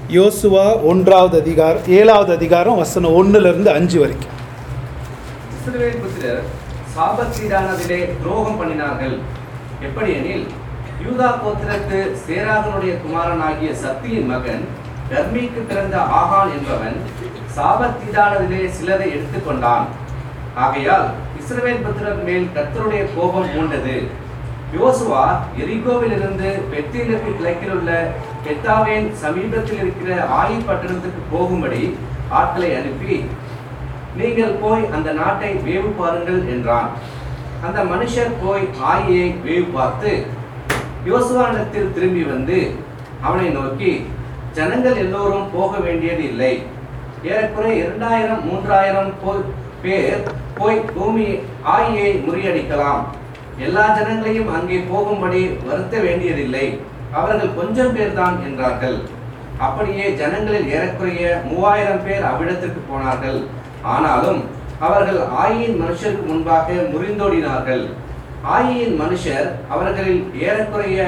யோசுவா ஒன்றாவது அதிகாரம் ஏழாவது அதிகாரம் வசனம் ஒன்றுலேருந்து அஞ்சு வரைக்கும் இஸ்ரவேல் புத்திரர் சாபத்தீடானதிலே துரோகம் பண்ணினார்கள் எப்படியெனில் யூதா கோத்திரத்து சேராகனுடைய குமாரனாகிய சத்தியின் மகன் கர்மீக்கு பிறந்த ஆகான் என்பவன் சாபத்தீடானதிலே சிலரை எடுத்துக்கொண்டான் ஆகையால் இஸ்ரவேல் புத்திரர் மேல் கர்த்தருடைய கோபம் மூண்டது யோசுவா எரிகோவிலிருந்து பெத்தேலுக்கு கிழக்கில் உள்ள பெத்தாவேன் சமீபத்தில் இருக்கிற ஆயி பட்டணத்துக்கு போகும்படி ஆட்களை அனுப்பி நீங்கள் போய் அந்த நாட்டை வேவு பாருங்கள் என்றான் அந்த மனுஷர் போய் ஆயியை வேவு பார்த்து யோசுவானிடத்தில் திரும்பி வந்து அவனை நோக்கி ஜனங்கள் எல்லோரும் போக வேண்டியது இல்லை ஏறக்குறைய இரண்டாயிரம் மூன்றாயிரம் போய் பேர் போய் பூமி ஆயியை முறியடிக்கலாம் எல்லா ஜனங்களையும் அங்கே போகும்படி வருத்த வேண்டியதில்லை அவர்கள் கொஞ்சம் பேர்தான் என்றார்கள் அப்படியே ஜனங்களில் ஏறக்குறைய மூவாயிரம் பேர் அவ்விடத்திற்கு போனார்கள் ஆனாலும் அவர்கள் ஆயின் மனுஷருக்கு முன்பாக முறிந்தோடினார்கள் ஆயின் மனுஷர் அவர்களில் ஏறக்குறைய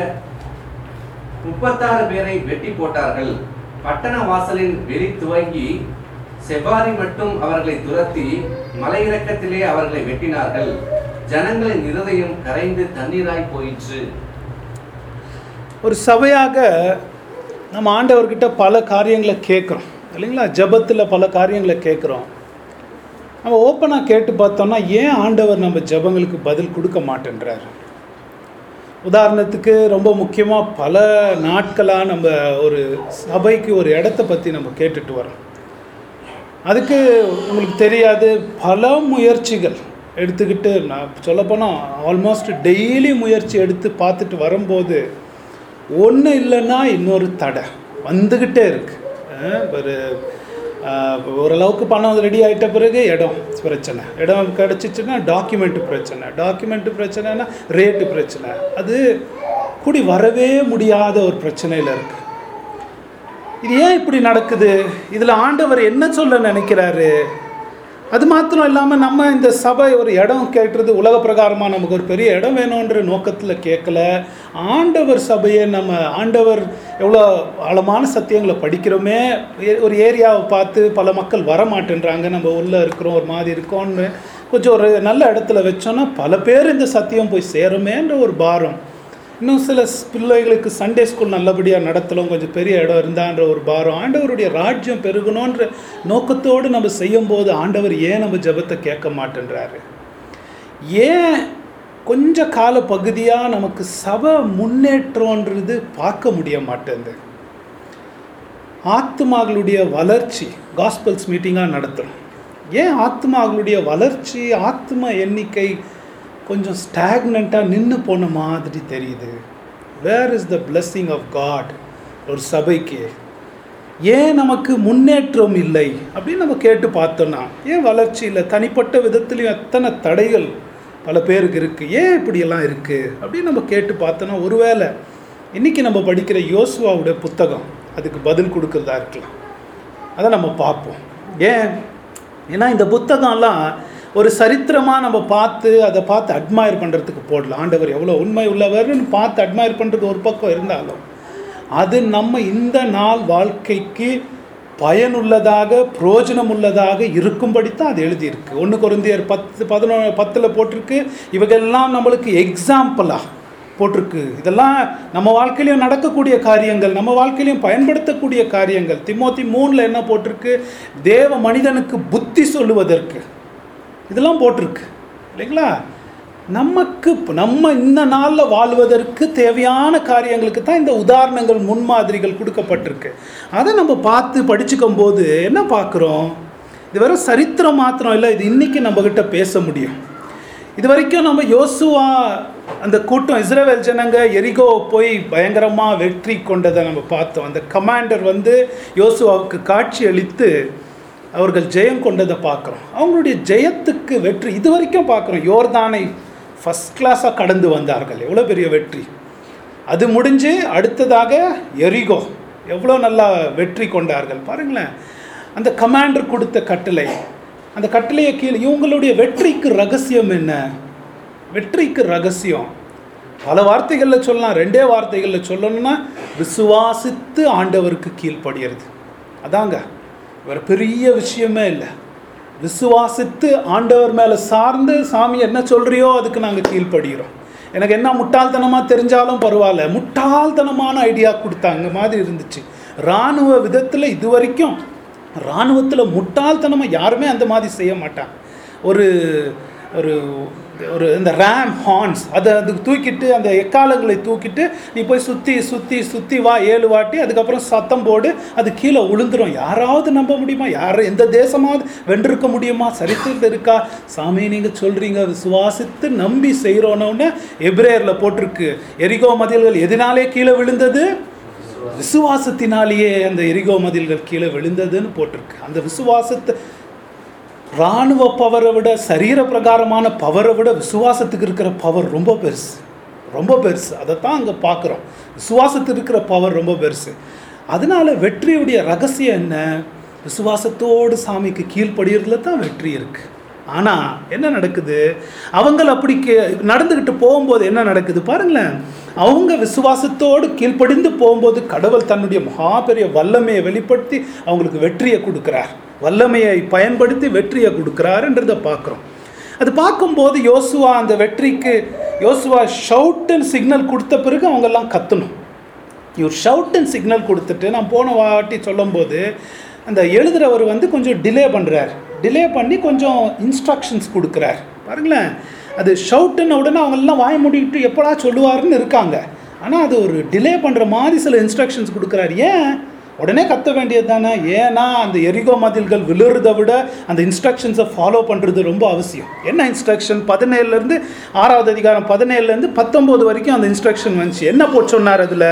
முப்பத்தாறு பேரை வெட்டி போட்டார்கள் பட்டண வாசலின் வெளி துவங்கி செபாரி மட்டும் அவர்களை துரத்தி மலையிறக்கத்திலே அவர்களை வெட்டினார்கள் ஜனங்களின் இருதயம் கரைந்து தண்ணீராய் போயிற்று ஒரு சபையாக நம்ம ஆண்டவர்கிட்ட பல காரியங்களை கேட்குறோம் இல்லைங்களா ஜெபத்தில் பல காரியங்களை கேட்குறோம் நம்ம ஓப்பனாக கேட்டு பார்த்தோம்னா ஏன் ஆண்டவர் நம்ம ஜெபங்களுக்கு பதில் கொடுக்க மாட்டேன்றார் உதாரணத்துக்கு ரொம்ப முக்கியமாக பல நாட்களாக நம்ம ஒரு சபைக்கு ஒரு இடத்த பற்றி நம்ம கேட்டுட்டு வரோம் அதுக்கு உங்களுக்கு தெரியாது பல முயற்சிகள் எடுத்துக்கிட்டு நான் சொல்லப்போனால் ஆல்மோஸ்ட் டெய்லி முயற்சி எடுத்து பார்த்துட்டு வரும்போது ஒன்று இல்லைன்னா இன்னொரு தடை வந்துக்கிட்டே இருக்கு அஹ் ஒரு அஹ் ஓரளவுக்கு பணம் ரெடி ஆகிட்ட பிறகு இடம் பிரச்சனை இடம் கிடச்சிச்சுன்னா டாக்குமெண்ட் பிரச்சனை டாக்குமெண்ட் பிரச்சனைனா ரேட்டு பிரச்சனை அது கூடி வரவே முடியாத ஒரு பிரச்சனையில் இருக்குது இது ஏன் இப்படி நடக்குது இதில் ஆண்டவர் என்ன சொல்ல நினைக்கிறாரு அது மாத்திரம் இல்லாமல் நம்ம இந்த சபை ஒரு இடம் கேட்டுறது உலக பிரகாரமாக நமக்கு ஒரு பெரிய இடம் வேணுன்ற நோக்கத்தில் கேட்கல ஆண்டவர் சபையை நம்ம ஆண்டவர் எவ்வளோ ஆழமான சத்தியங்களை படிக்கிறோமே ஏ- ஒரு ஏரியாவை பார்த்து பல மக்கள் வர மாட்டேன்றாங்க நம்ம உள்ளே இருக்கிறோம் ஒரு மாதிரி இருக்கோம்னு கொஞ்சம் ஒரு நல்ல இடத்துல வச்சோன்னா பல பேர் இந்த சத்தியம் போய் சேருமேன்ற ஒரு பாரம் இன்னும் சில ஸ்- பிள்ளைகளுக்கு சண்டே ஸ்கூல் நல்லபடியாக நடத்தலாம் கொஞ்சம் பெரிய இடம் இருந்தான்ற ஒரு பாரம் ஆண்டவருடைய ராஜ்யம் பெருகணுன்ற நோக்கத்தோடு நம்ம செய்யும்போது ஆண்டவர் ஏன் நம்ம ஜெபத்தை கேட்க மாட்டேன்றாரு ஏன் கொஞ்ச கால பகுதியாக நமக்கு சபை முன்னேற்றம்ன்றது பார்க்க முடிய மாட்டேங்குது ஆத்மாக்களுடைய வளர்ச்சி காஸ்பல்ஸ் மீட்டிங்காக நடத்துகிறோம் ஏன் ஆத்மாக்களுடைய வளர்ச்சி ஆத்ம எண்ணிக்கை கொஞ்சம் ஸ்டாக்னண்ட்டாக நின்று போன மாதிரி தெரியுது where is the blessing of God ஒரு சபைக்கு ஏன் நமக்கு முன்னேற்றம் இல்லை அப்படின்னு நம்ம கேட்டு பார்த்தோன்னா ஏன் வளர்ச்சி இல்லை தனிப்பட்ட விதத்துலையும் எத்தனை தடைகள் பல பேருக்கு இருக்குது ஏன் இப்படியெல்லாம் இருக்குது அப்படின்னு நம்ம கேட்டு பார்த்தோன்னா ஒருவேளை இன்றைக்கி நம்ம படிக்கிற யோசுவாவுடைய புத்தகம் அதுக்கு பதில் கொடுக்கறதா இருக்கலாம் அதை நம்ம பார்ப்போம் ஏன் ஏன்னா இந்த புத்தகம்லாம் ஒரு சரித்திரமாக நம்ம பார்த்து அதை பார்த்து அட்மையர் பண்ணுறதுக்கு போடலாம் ஆண்டவர் எவ்வளோ உண்மை உள்ளவர்னு பார்த்து அட்மையர் பண்ணுறது ஒரு பக்கம் இருந்தாலும் அது நம்ம இந்த நாள் வாழ்க்கைக்கு பயனுள்ளதாக பிரயோஜனம் உள்ளதாக இருக்கும்படி தான் அது எழுதியிருக்கு ஒன்று குருந்தியர் பத்து பதினொன்று பத்தில் போட்டிருக்கு இவைகள்லாம் நம்மளுக்கு எக்ஸாம்பிளாக போட்டிருக்கு இதெல்லாம் நம்ம வாழ்க்கையிலையும் நடக்கக்கூடிய காரியங்கள் நம்ம வாழ்க்கையிலையும் பயன்படுத்தக்கூடிய காரியங்கள் திமோத்தி மூணில் என்ன போட்டிருக்கு தேவ மனிதனுக்கு புத்தி சொல்லுவதற்கு இதெல்லாம் போட்டிருக்கு இல்லைங்களா நமக்கு நம்ம இந்த நாளில் வாழ்வதற்கு தேவையான காரியங்களுக்கு தான் இந்த உதாரணங்கள் முன்மாதிரிகள் கொடுக்கப்பட்டிருக்கு அதை நம்ம பார்த்து படிச்சுக்கும் போது என்ன பார்க்குறோம் இது வெறும் சரித்திரம் மாத்திரம் இல்லை இது இன்னைக்கு நம்மக்கிட்ட பேச முடியும் இது வரைக்கும் நம்ம யோசுவா அந்த கூட்டம் இஸ்ரேல் ஜனங்க எரிகோ போய் பயங்கரமாக வெற்றி கொண்டதை நம்ம பார்த்தோம் அந்த கமாண்டர் வந்து யோசுவாவுக்கு காட்சி அளித்து அவர்கள் ஜெயம் கொண்டதை பார்க்குறோம் அவங்களுடைய ஜெயத்துக்கு வெற்றி இது வரைக்கும் பார்க்குறோம் யோர்தானை ஃபஸ்ட் கிளாஸாக கடந்து வந்தார்கள் எவ்வளோ பெரிய வெற்றி அது முடிஞ்சு அடுத்ததாக எரிகோ எவ்வளோ நல்லா வெற்றி கொண்டார்கள் பாருங்களேன் அந்த கமாண்டர் கொடுத்த கட்டளை அந்த கட்டளையை கீழே இவங்களுடைய வெற்றிக்கு ரகசியம் என்ன வெற்றிக்கு ரகசியம் பல வார்த்தைகளில் சொல்லலாம் ரெண்டே வார்த்தைகளில் சொல்லணும்னா விசுவாசித்து ஆண்டவருக்கு கீழ்ப்படுகிறது அதாங்க வேறு பெரிய விஷயமே இல்லை விசுவாசித்து ஆண்டவர் மேலே சார்ந்து சாமி என்ன சொல்றியோ அதுக்கு நாங்கள் கீழ்ப்படுகிறோம் எனக்கு என்ன முட்டாள்தனமாக தெரிஞ்சாலும் பரவாயில்ல முட்டாள்தனமான ஐடியா கொடுத்தாங்க மாதிரி இருந்துச்சு இராணுவ விதத்தில் இது வரைக்கும் இராணுவத்தில் முட்டாள்தனமாக யாருமே அந்த மாதிரி செய்ய மாட்டாங்க ஒரு ஒரு ஒரு இந்த ரேம் ஹார்ன்ஸ் அதை அதுக்கு தூக்கிட்டு அந்த எக்காலங்களை தூக்கிட்டு நீ போய் சுற்றி சுற்றி சுற்றி வா ஏழு வாட்டி அதுக்கப்புறம் சத்தம் போடு அது கீழே விழுந்துரும் யாராவது நம்ப முடியுமா யார் எந்த தேசமாவது வென்றிருக்க முடியுமா சரித்திரத்தில் இருக்கா சாமி நீங்கள் சொல்கிறீங்க விசுவாசித்து நம்பி செய்கிறோன்னொன்னே எப்ரேயரில் போட்டிருக்கு எரிகோ மதில்கள் எதனாலே கீழே விழுந்தது விசுவாசத்தினாலேயே அந்த எரிகோ மதில்கள் கீழே விழுந்ததுன்னு போட்டிருக்கு அந்த விசுவாசத்தை இராணுவ பவரை விட சரீர பிரகாரமான பவரை விட விசுவாசத்துக்கு இருக்கிற பவர் ரொம்ப பெருசு ரொம்ப பெருசு அதைத்தான் அங்கே பார்க்குறோம் விசுவாசத்துக்கு இருக்கிற பவர் ரொம்ப பெருசு அதனால வெற்றியுடைய ரகசியம் என்ன விசுவாசத்தோடு சாமிக்கு கீழ்ப்படுகிறதுல தான் வெற்றி இருக்கு ஆனால் என்ன நடக்குது அவங்கள அப்படி கே நடந்துக்கிட்டு போகும்போது என்ன நடக்குது பாருங்களேன் அவங்க விசுவாசத்தோடு கீழ்ப்படிந்து போகும்போது கடவுள் தன்னுடைய மகா பெரிய வல்லமையை வெளிப்படுத்தி அவங்களுக்கு வெற்றியை கொடுக்குறார் வல்லமையை பயன்படுத்தி வெற்றியை கொடுக்குறாருன்றதை பார்க்குறோம் அது பார்க்கும்போது யோசுவா அந்த வெற்றிக்கு யோசுவா ஷவுட்டுன்னு சிக்னல் கொடுத்த பிறகு அவங்கெல்லாம் கத்தணும் இவர் ஷவுட்டுன்னு சிக்னல் கொடுத்துட்டு நான் போன வாட்டி சொல்லும்போது அந்த எழுதுகிறவர் வந்து கொஞ்சம் டிலே பண்ணுறார் டிலே பண்ணி கொஞ்சம் இன்ஸ்ட்ரக்ஷன்ஸ் கொடுக்குறார் பாருங்களேன் அது ஷவுட்டுன்ன உடனே அவங்கெல்லாம் வாய மூடிக்கிட்டு எப்படா சொல்லுவாருன்னு இருக்காங்க ஆனால் அது ஒரு டிலே பண்ணுற மாதிரி சில இன்ஸ்ட்ரக்ஷன்ஸ் கொடுக்குறாரு ஏன் உடனே கத்த வேண்டியது தானே ஏன்னா அந்த எரிகோ மதில்கள் விழுறதை விட அந்த இன்ஸ்ட்ரக்ஷன்ஸை ஃபாலோ பண்ணுறது ரொம்ப அவசியம் என்ன இன்ஸ்ட்ரக்ஷன் பதினேழுலேருந்து ஆறாவது அதிகாரம் பதினேழுலேருந்து பத்தொம்போது வரைக்கும் அந்த இன்ஸ்ட்ரக்ஷன் வந்துச்சு என்ன போட்டு சொன்னார் அதில்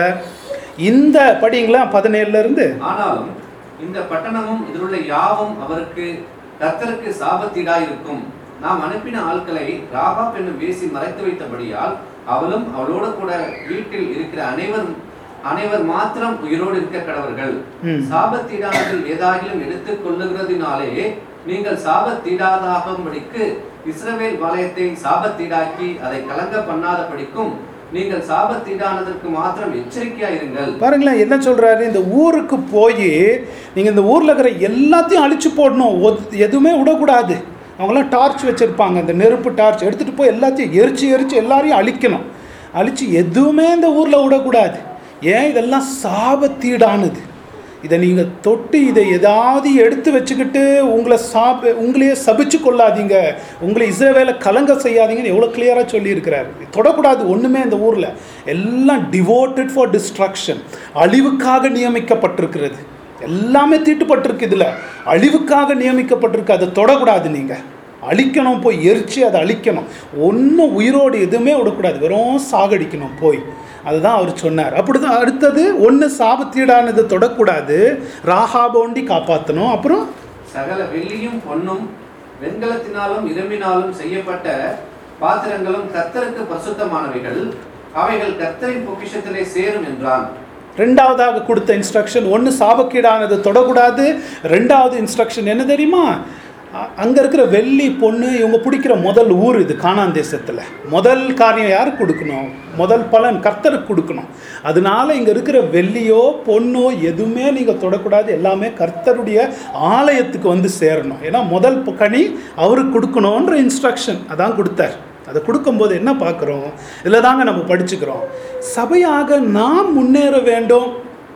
இந்த படிங்களா பதினேழுலேருந்து ஆனாலும் இந்த பட்டணமும் இதிலுள்ள யாவும் அவருக்கு கர்த்தருக்கு சாபத்தீடாயிருக்கும் நாம் அனுப்பின ஆட்களை ராகாப் என்னும் வேசி மறைத்து வைத்தபடியால் அவளும் அவளோடு கூட வீட்டில் இருக்கிற அனைவரும் அனைவர் மாத்திரம் உயிரோடு இருக்க கடவர்கள் ம். சாபத்தீடானதில் ஏதாகிலும் எடுத்துக் கொள்ளுகிறதினாலே நீங்கள் சாபத்தீடாதாகும்படிக்கு இஸ்ரவேல் வலயத்தை சாபத்தீடாக்கி அதை கலங்க பண்ணாதபடிக்கும் நீங்கள் சாபத்தீடானதற்கு மாத்திரம் எச்சரிக்கையாயிருங்கள் பாருங்களேன் என்ன சொல்கிறாரு இந்த ஊருக்கு போய் நீங்கள் இந்த ஊரில் இருக்கிற எல்லாத்தையும் அழிச்சு போடணும் ஒத்- எதுவுமே விடக்கூடாது அவங்களாம் டார்ச் வச்சுருப்பாங்க அந்த நெருப்பு டார்ச் எடுத்துகிட்டு போய் எல்லாத்தையும் எரிச்சு எரிச்சு எல்லாரையும் அழிக்கணும் அழிச்சு எதுவுமே இந்த ஊரில் விடக்கூடாது ஏன் இதெல்லாம் சாபத்தீடானது இதை நீங்கள் தொட்டு இதை ஏதாவது எடுத்து வச்சுக்கிட்டு உங்களை சாப உங்களையே சபிச்சு கொள்ளாதீங்க உங்களை இஸ்ரவேலை கலங்க செய்யாதீங்கன்னு எவ்வளோ கிளியராக சொல்லியிருக்கிறார் தொடக்கூடாது ஒன்றுமே இந்த ஊரில் எல்லாம் டிவோட்டட் ஃபார் டிஸ்ட்ரக்ஷன் அழிவுக்காக நியமிக்கப்பட்டிருக்கிறது எல்லாமே தீட்டுப்பட்டிருக்கு இதில் அழிவுக்காக நியமிக்கப்பட்டிருக்கு அதை தொடக்கூடாது நீங்கள் அழிக்கணும் போய் எரிச்சு அதை அழிக்கணும் ஒன்றும் உயிரோடு எதுவுமே விடக்கூடாது வெறும் சாகடிக்கணும் போய் அதுதான் அவர் சொன்னார் அப்படிதான் அடுத்தது ஒன்று சாபத்தீடானது தொடக்கூடாது ராகாபோண்டி காப்பாற்றணும் அப்புறம் சகல வெள்ளியும் பொன்னும் வெண்கலத்தினாலும் இரும்பினாலும் செய்யப்பட்ட பாத்திரங்களும் கர்த்தருக்கு பரிசுத்தமானவைகள் அவைகள் கர்த்தரின் பொக்கிஷத்திலே சேரும் என்றான் ரெண்டாவதாக கொடுத்த இன்ஸ்ட்ரக்ஷன் ஒன்று சாபக்கீடானது தொடக்கூடாது ரெண்டாவது இன்ஸ்ட்ரக்ஷன் என்ன தெரியுமா அங்கே இருக்கிற வெள்ளி பொண்ணு இவங்க பிடிக்கிற முதல் ஊர் இது கானான் தேசத்தில் முதல் காரியம் யாருக்கு கொடுக்கணும் முதல் பலன் கர்த்தருக்கு கொடுக்கணும் அதனால இங்கே இருக்கிற வெள்ளியோ பொண்ணோ எதுவுமே நீங்கள் தொடக்கூடாது எல்லாமே கர்த்தருடைய ஆலயத்துக்கு வந்து சேரணும் ஏன்னா முதல் கனி அவருக்கு கொடுக்கணுன்ற இன்ஸ்ட்ரக்ஷன் அதான் கொடுத்தார் அதை கொடுக்கும்போது என்ன பார்க்குறோம் இதில் தாங்க நம்ம படிச்சுக்கிறோம் சபையாக நாம் முன்னேற வேண்டும்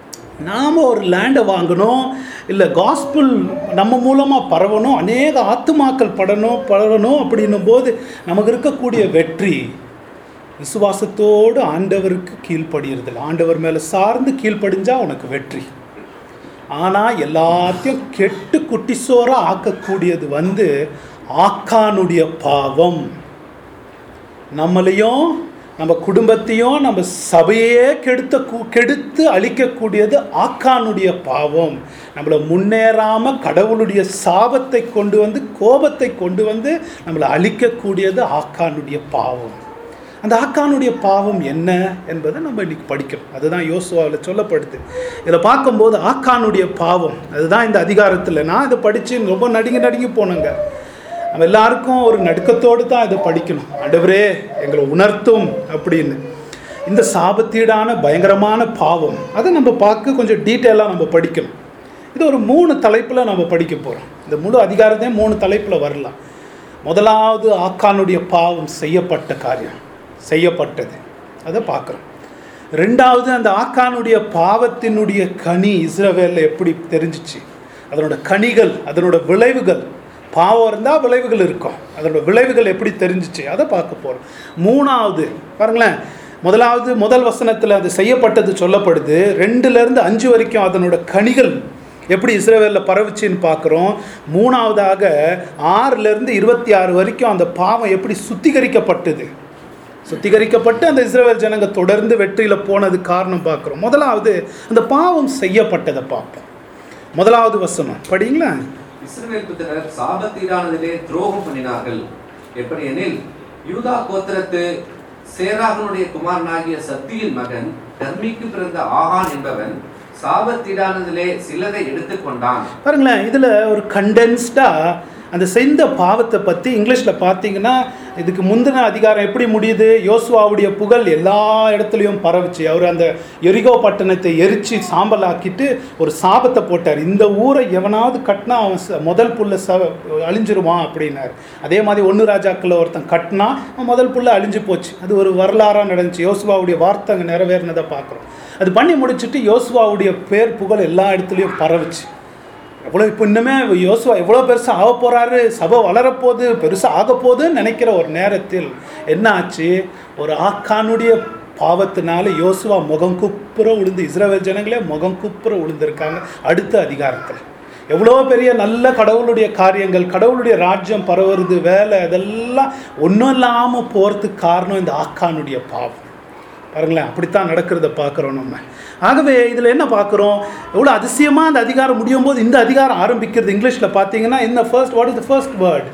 நாம் ஒரு லேண்டை வாங்கணும் இல்லை காஸ்பிள் நம்ம மூலமாக பரவணும் அநேக ஆத்துமாக்கள் படணும் பரவணும் அப்படின்னும் போது நமக்கு இருக்கக்கூடிய வெற்றி விசுவாசத்தோடு ஆண்டவருக்கு கீழ்ப்படுகிறதில்ல ஆண்டவர் மேலே சார்ந்து கீழ்ப்படிஞ்சா உனக்கு வெற்றி ஆனால் எல்லாத்தையும் கெட்டு குட்டிசோராக ஆக்கக்கூடியது வந்து ஆக்கானுடைய பாவம் நம்மளையும் நம்ம குடும்பத்தையும் நம்ம சபையே கெடுத்த கு- கெடுத்து அழிக்கக்கூடியது ஆக்கானுடைய பாவம் நம்மளை முன்னேறாமல் கடவுளுடைய சாபத்தை கொண்டு வந்து கோபத்தை கொண்டு வந்து நம்மளை அழிக்கக்கூடியது ஆக்கானுடைய பாவம் அந்த ஆக்கானுடைய பாவம் என்ன என்பதை நம்ம இன்னைக்கு படிக்கணும் அதுதான் யோசுவாவில் சொல்லப்படுது இதில் பார்க்கும்போது ஆக்கானுடைய பாவம் அதுதான் இந்த அதிகாரத்தில் நான் இதை படித்து ரொம்ப நடுங்கி நடுங்கி போனேங்க நம்ம எல்லாருக்கும் ஒரு நடுக்கத்தோடு தான் இதை படிக்கணும் ஆண்டவரே எங்களை உணர்த்தும் அப்படின்னு இந்த சாபத்தீடான பயங்கரமான பாவம் அதை நம்ம பார்க்க கொஞ்சம் டீட்டெயிலாக நம்ம படிக்கணும் இது ஒரு மூணு தலைப்பில் நம்ம படிக்க போகிறோம் இந்த முழு அதிகாரத்தையே மூணு தலைப்பில் வரலாம் முதலாவது ஆக்கானுடைய பாவம் செய்யப்பட்ட காரியம் செய்யப்பட்டது அதை பார்க்குறோம் ரெண்டாவது அந்த ஆக்கானுடைய பாவத்தினுடைய கனி இஸ்ரவேலில் எப்படி தெரிஞ்சிச்சு அதனோட கனிகள் அதனோட விளைவுகள் பாவம் இருந்தால் விளைவுகள் இருக்கும் அதனோட விளைவுகள் எப்படி தெரிஞ்சிச்சு அதை பார்க்க போகிறோம் மூணாவது பாருங்களேன் முதலாவது முதல் வசனத்தில் அது செய்யப்பட்டது சொல்லப்படுது ரெண்டுலேருந்து அஞ்சு வரைக்கும் அதனோட கனிகள் எப்படி இஸ்ரேவேலில் பரவுச்சின்னு பார்க்குறோம் மூணாவதாக ஆறுலேருந்து இருபத்தி ஆறு வரைக்கும் அந்த பாவம் எப்படி சுத்திகரிக்கப்பட்டது சுத்திகரிக்கப்பட்டு அந்த இஸ்ரேல் ஜனங்க தொடர்ந்து வெற்றியில் போனது காரணம் பார்க்குறோம் முதலாவது அந்த பாவம் செய்யப்பட்டதை பார்ப்போம் முதலாவது வசனம் படிங்களா இஸ்ரவேல் புத்திரர் சாபத்தீடானதிலே துரோகம் பண்ணினார்கள் எப்படி எனில் யூதா கோத்திரத்து சேராகனுடைய குமாரனாகிய சத்தியின் மகன் கர்மிக்கு பிறந்த ஆகான் என்பவன் சாபத்தீடானதிலே சிலரை எடுத்துக்கொண்டான் பாருங்களேன் இதில் ஒரு கண்டென்ஸ்டாக அந்த செய்த பாவத்தை பற்றி இங்கிலீஷில் பார்த்தீங்கன்னா இதுக்கு முந்தின அதிகாரம் எப்படி முடியுது யோசுவாவுடைய புகழ் எல்லா இடத்துலையும் பரவுச்சு அவர் அந்த எரிகோ பட்டணத்தை எரிச்சு சாம்பலாக்கிட்டு ஒரு சாபத்தை போட்டார் இந்த ஊரை எவனாவது கட்டினா அவன் ச- முதல் புல்ல ச அழிஞ்சிருவான் அப்படின்னாரு அதே மாதிரி ஒன்று ராஜாக்களில் ஒருத்தன் கட்டினா அவன் முதல் புல்ல அழிஞ்சு போச்சு அது ஒரு வரலாறாக நடந்துச்சு யோசுவாவுடைய வார்த்தை அங்கே நிறைவேறினதை பார்க்குறோம் அது பண்ணி முடிச்சுட்டு யோசுவாவுடைய பேர் புகழ் எல்லா இடத்துலையும் பரவுச்சு எவ்வளோ இப்போ இன்னுமே யோசுவா எவ்வளோ பெருசாக ஆக போகிறாரு சபை வளரப்போகுது பெருசாக ஆக போகுதுன்னு நினைக்கிற ஒரு நேரத்தில் என்ன ஆச்சு ஒரு ஆக்கானுடைய பாவத்தினால யோசுவா முகம் குப்புற விழுந்து இஸ்ரவேல் ஜனங்களே முகம் குப்புற விழுந்திருக்காங்க அடுத்த அதிகாரத்தில் எவ்வளோ பெரிய நல்ல கடவுளுடைய காரியங்கள் கடவுளுடைய ராஜ்யம் பரவுறது வேலை இதெல்லாம் ஒன்றும் இல்லாமல் போகிறதுக்கு காரணம் இந்த ஆக்கானுடைய பாவம் பாருங்களேன் அப்படித்தான் நடக்கிறத பார்க்குறோம் நம்ம ஆகவே இதில் என்ன பார்க்குறோம் எவ்வளோ அதிசயமாக அந்த அதிகாரம் முடியும் போது இந்த அதிகாரம் ஆரம்பிக்கிறது இங்கிலீஷில் பார்த்தீங்கன்னா இந்த first what is the first word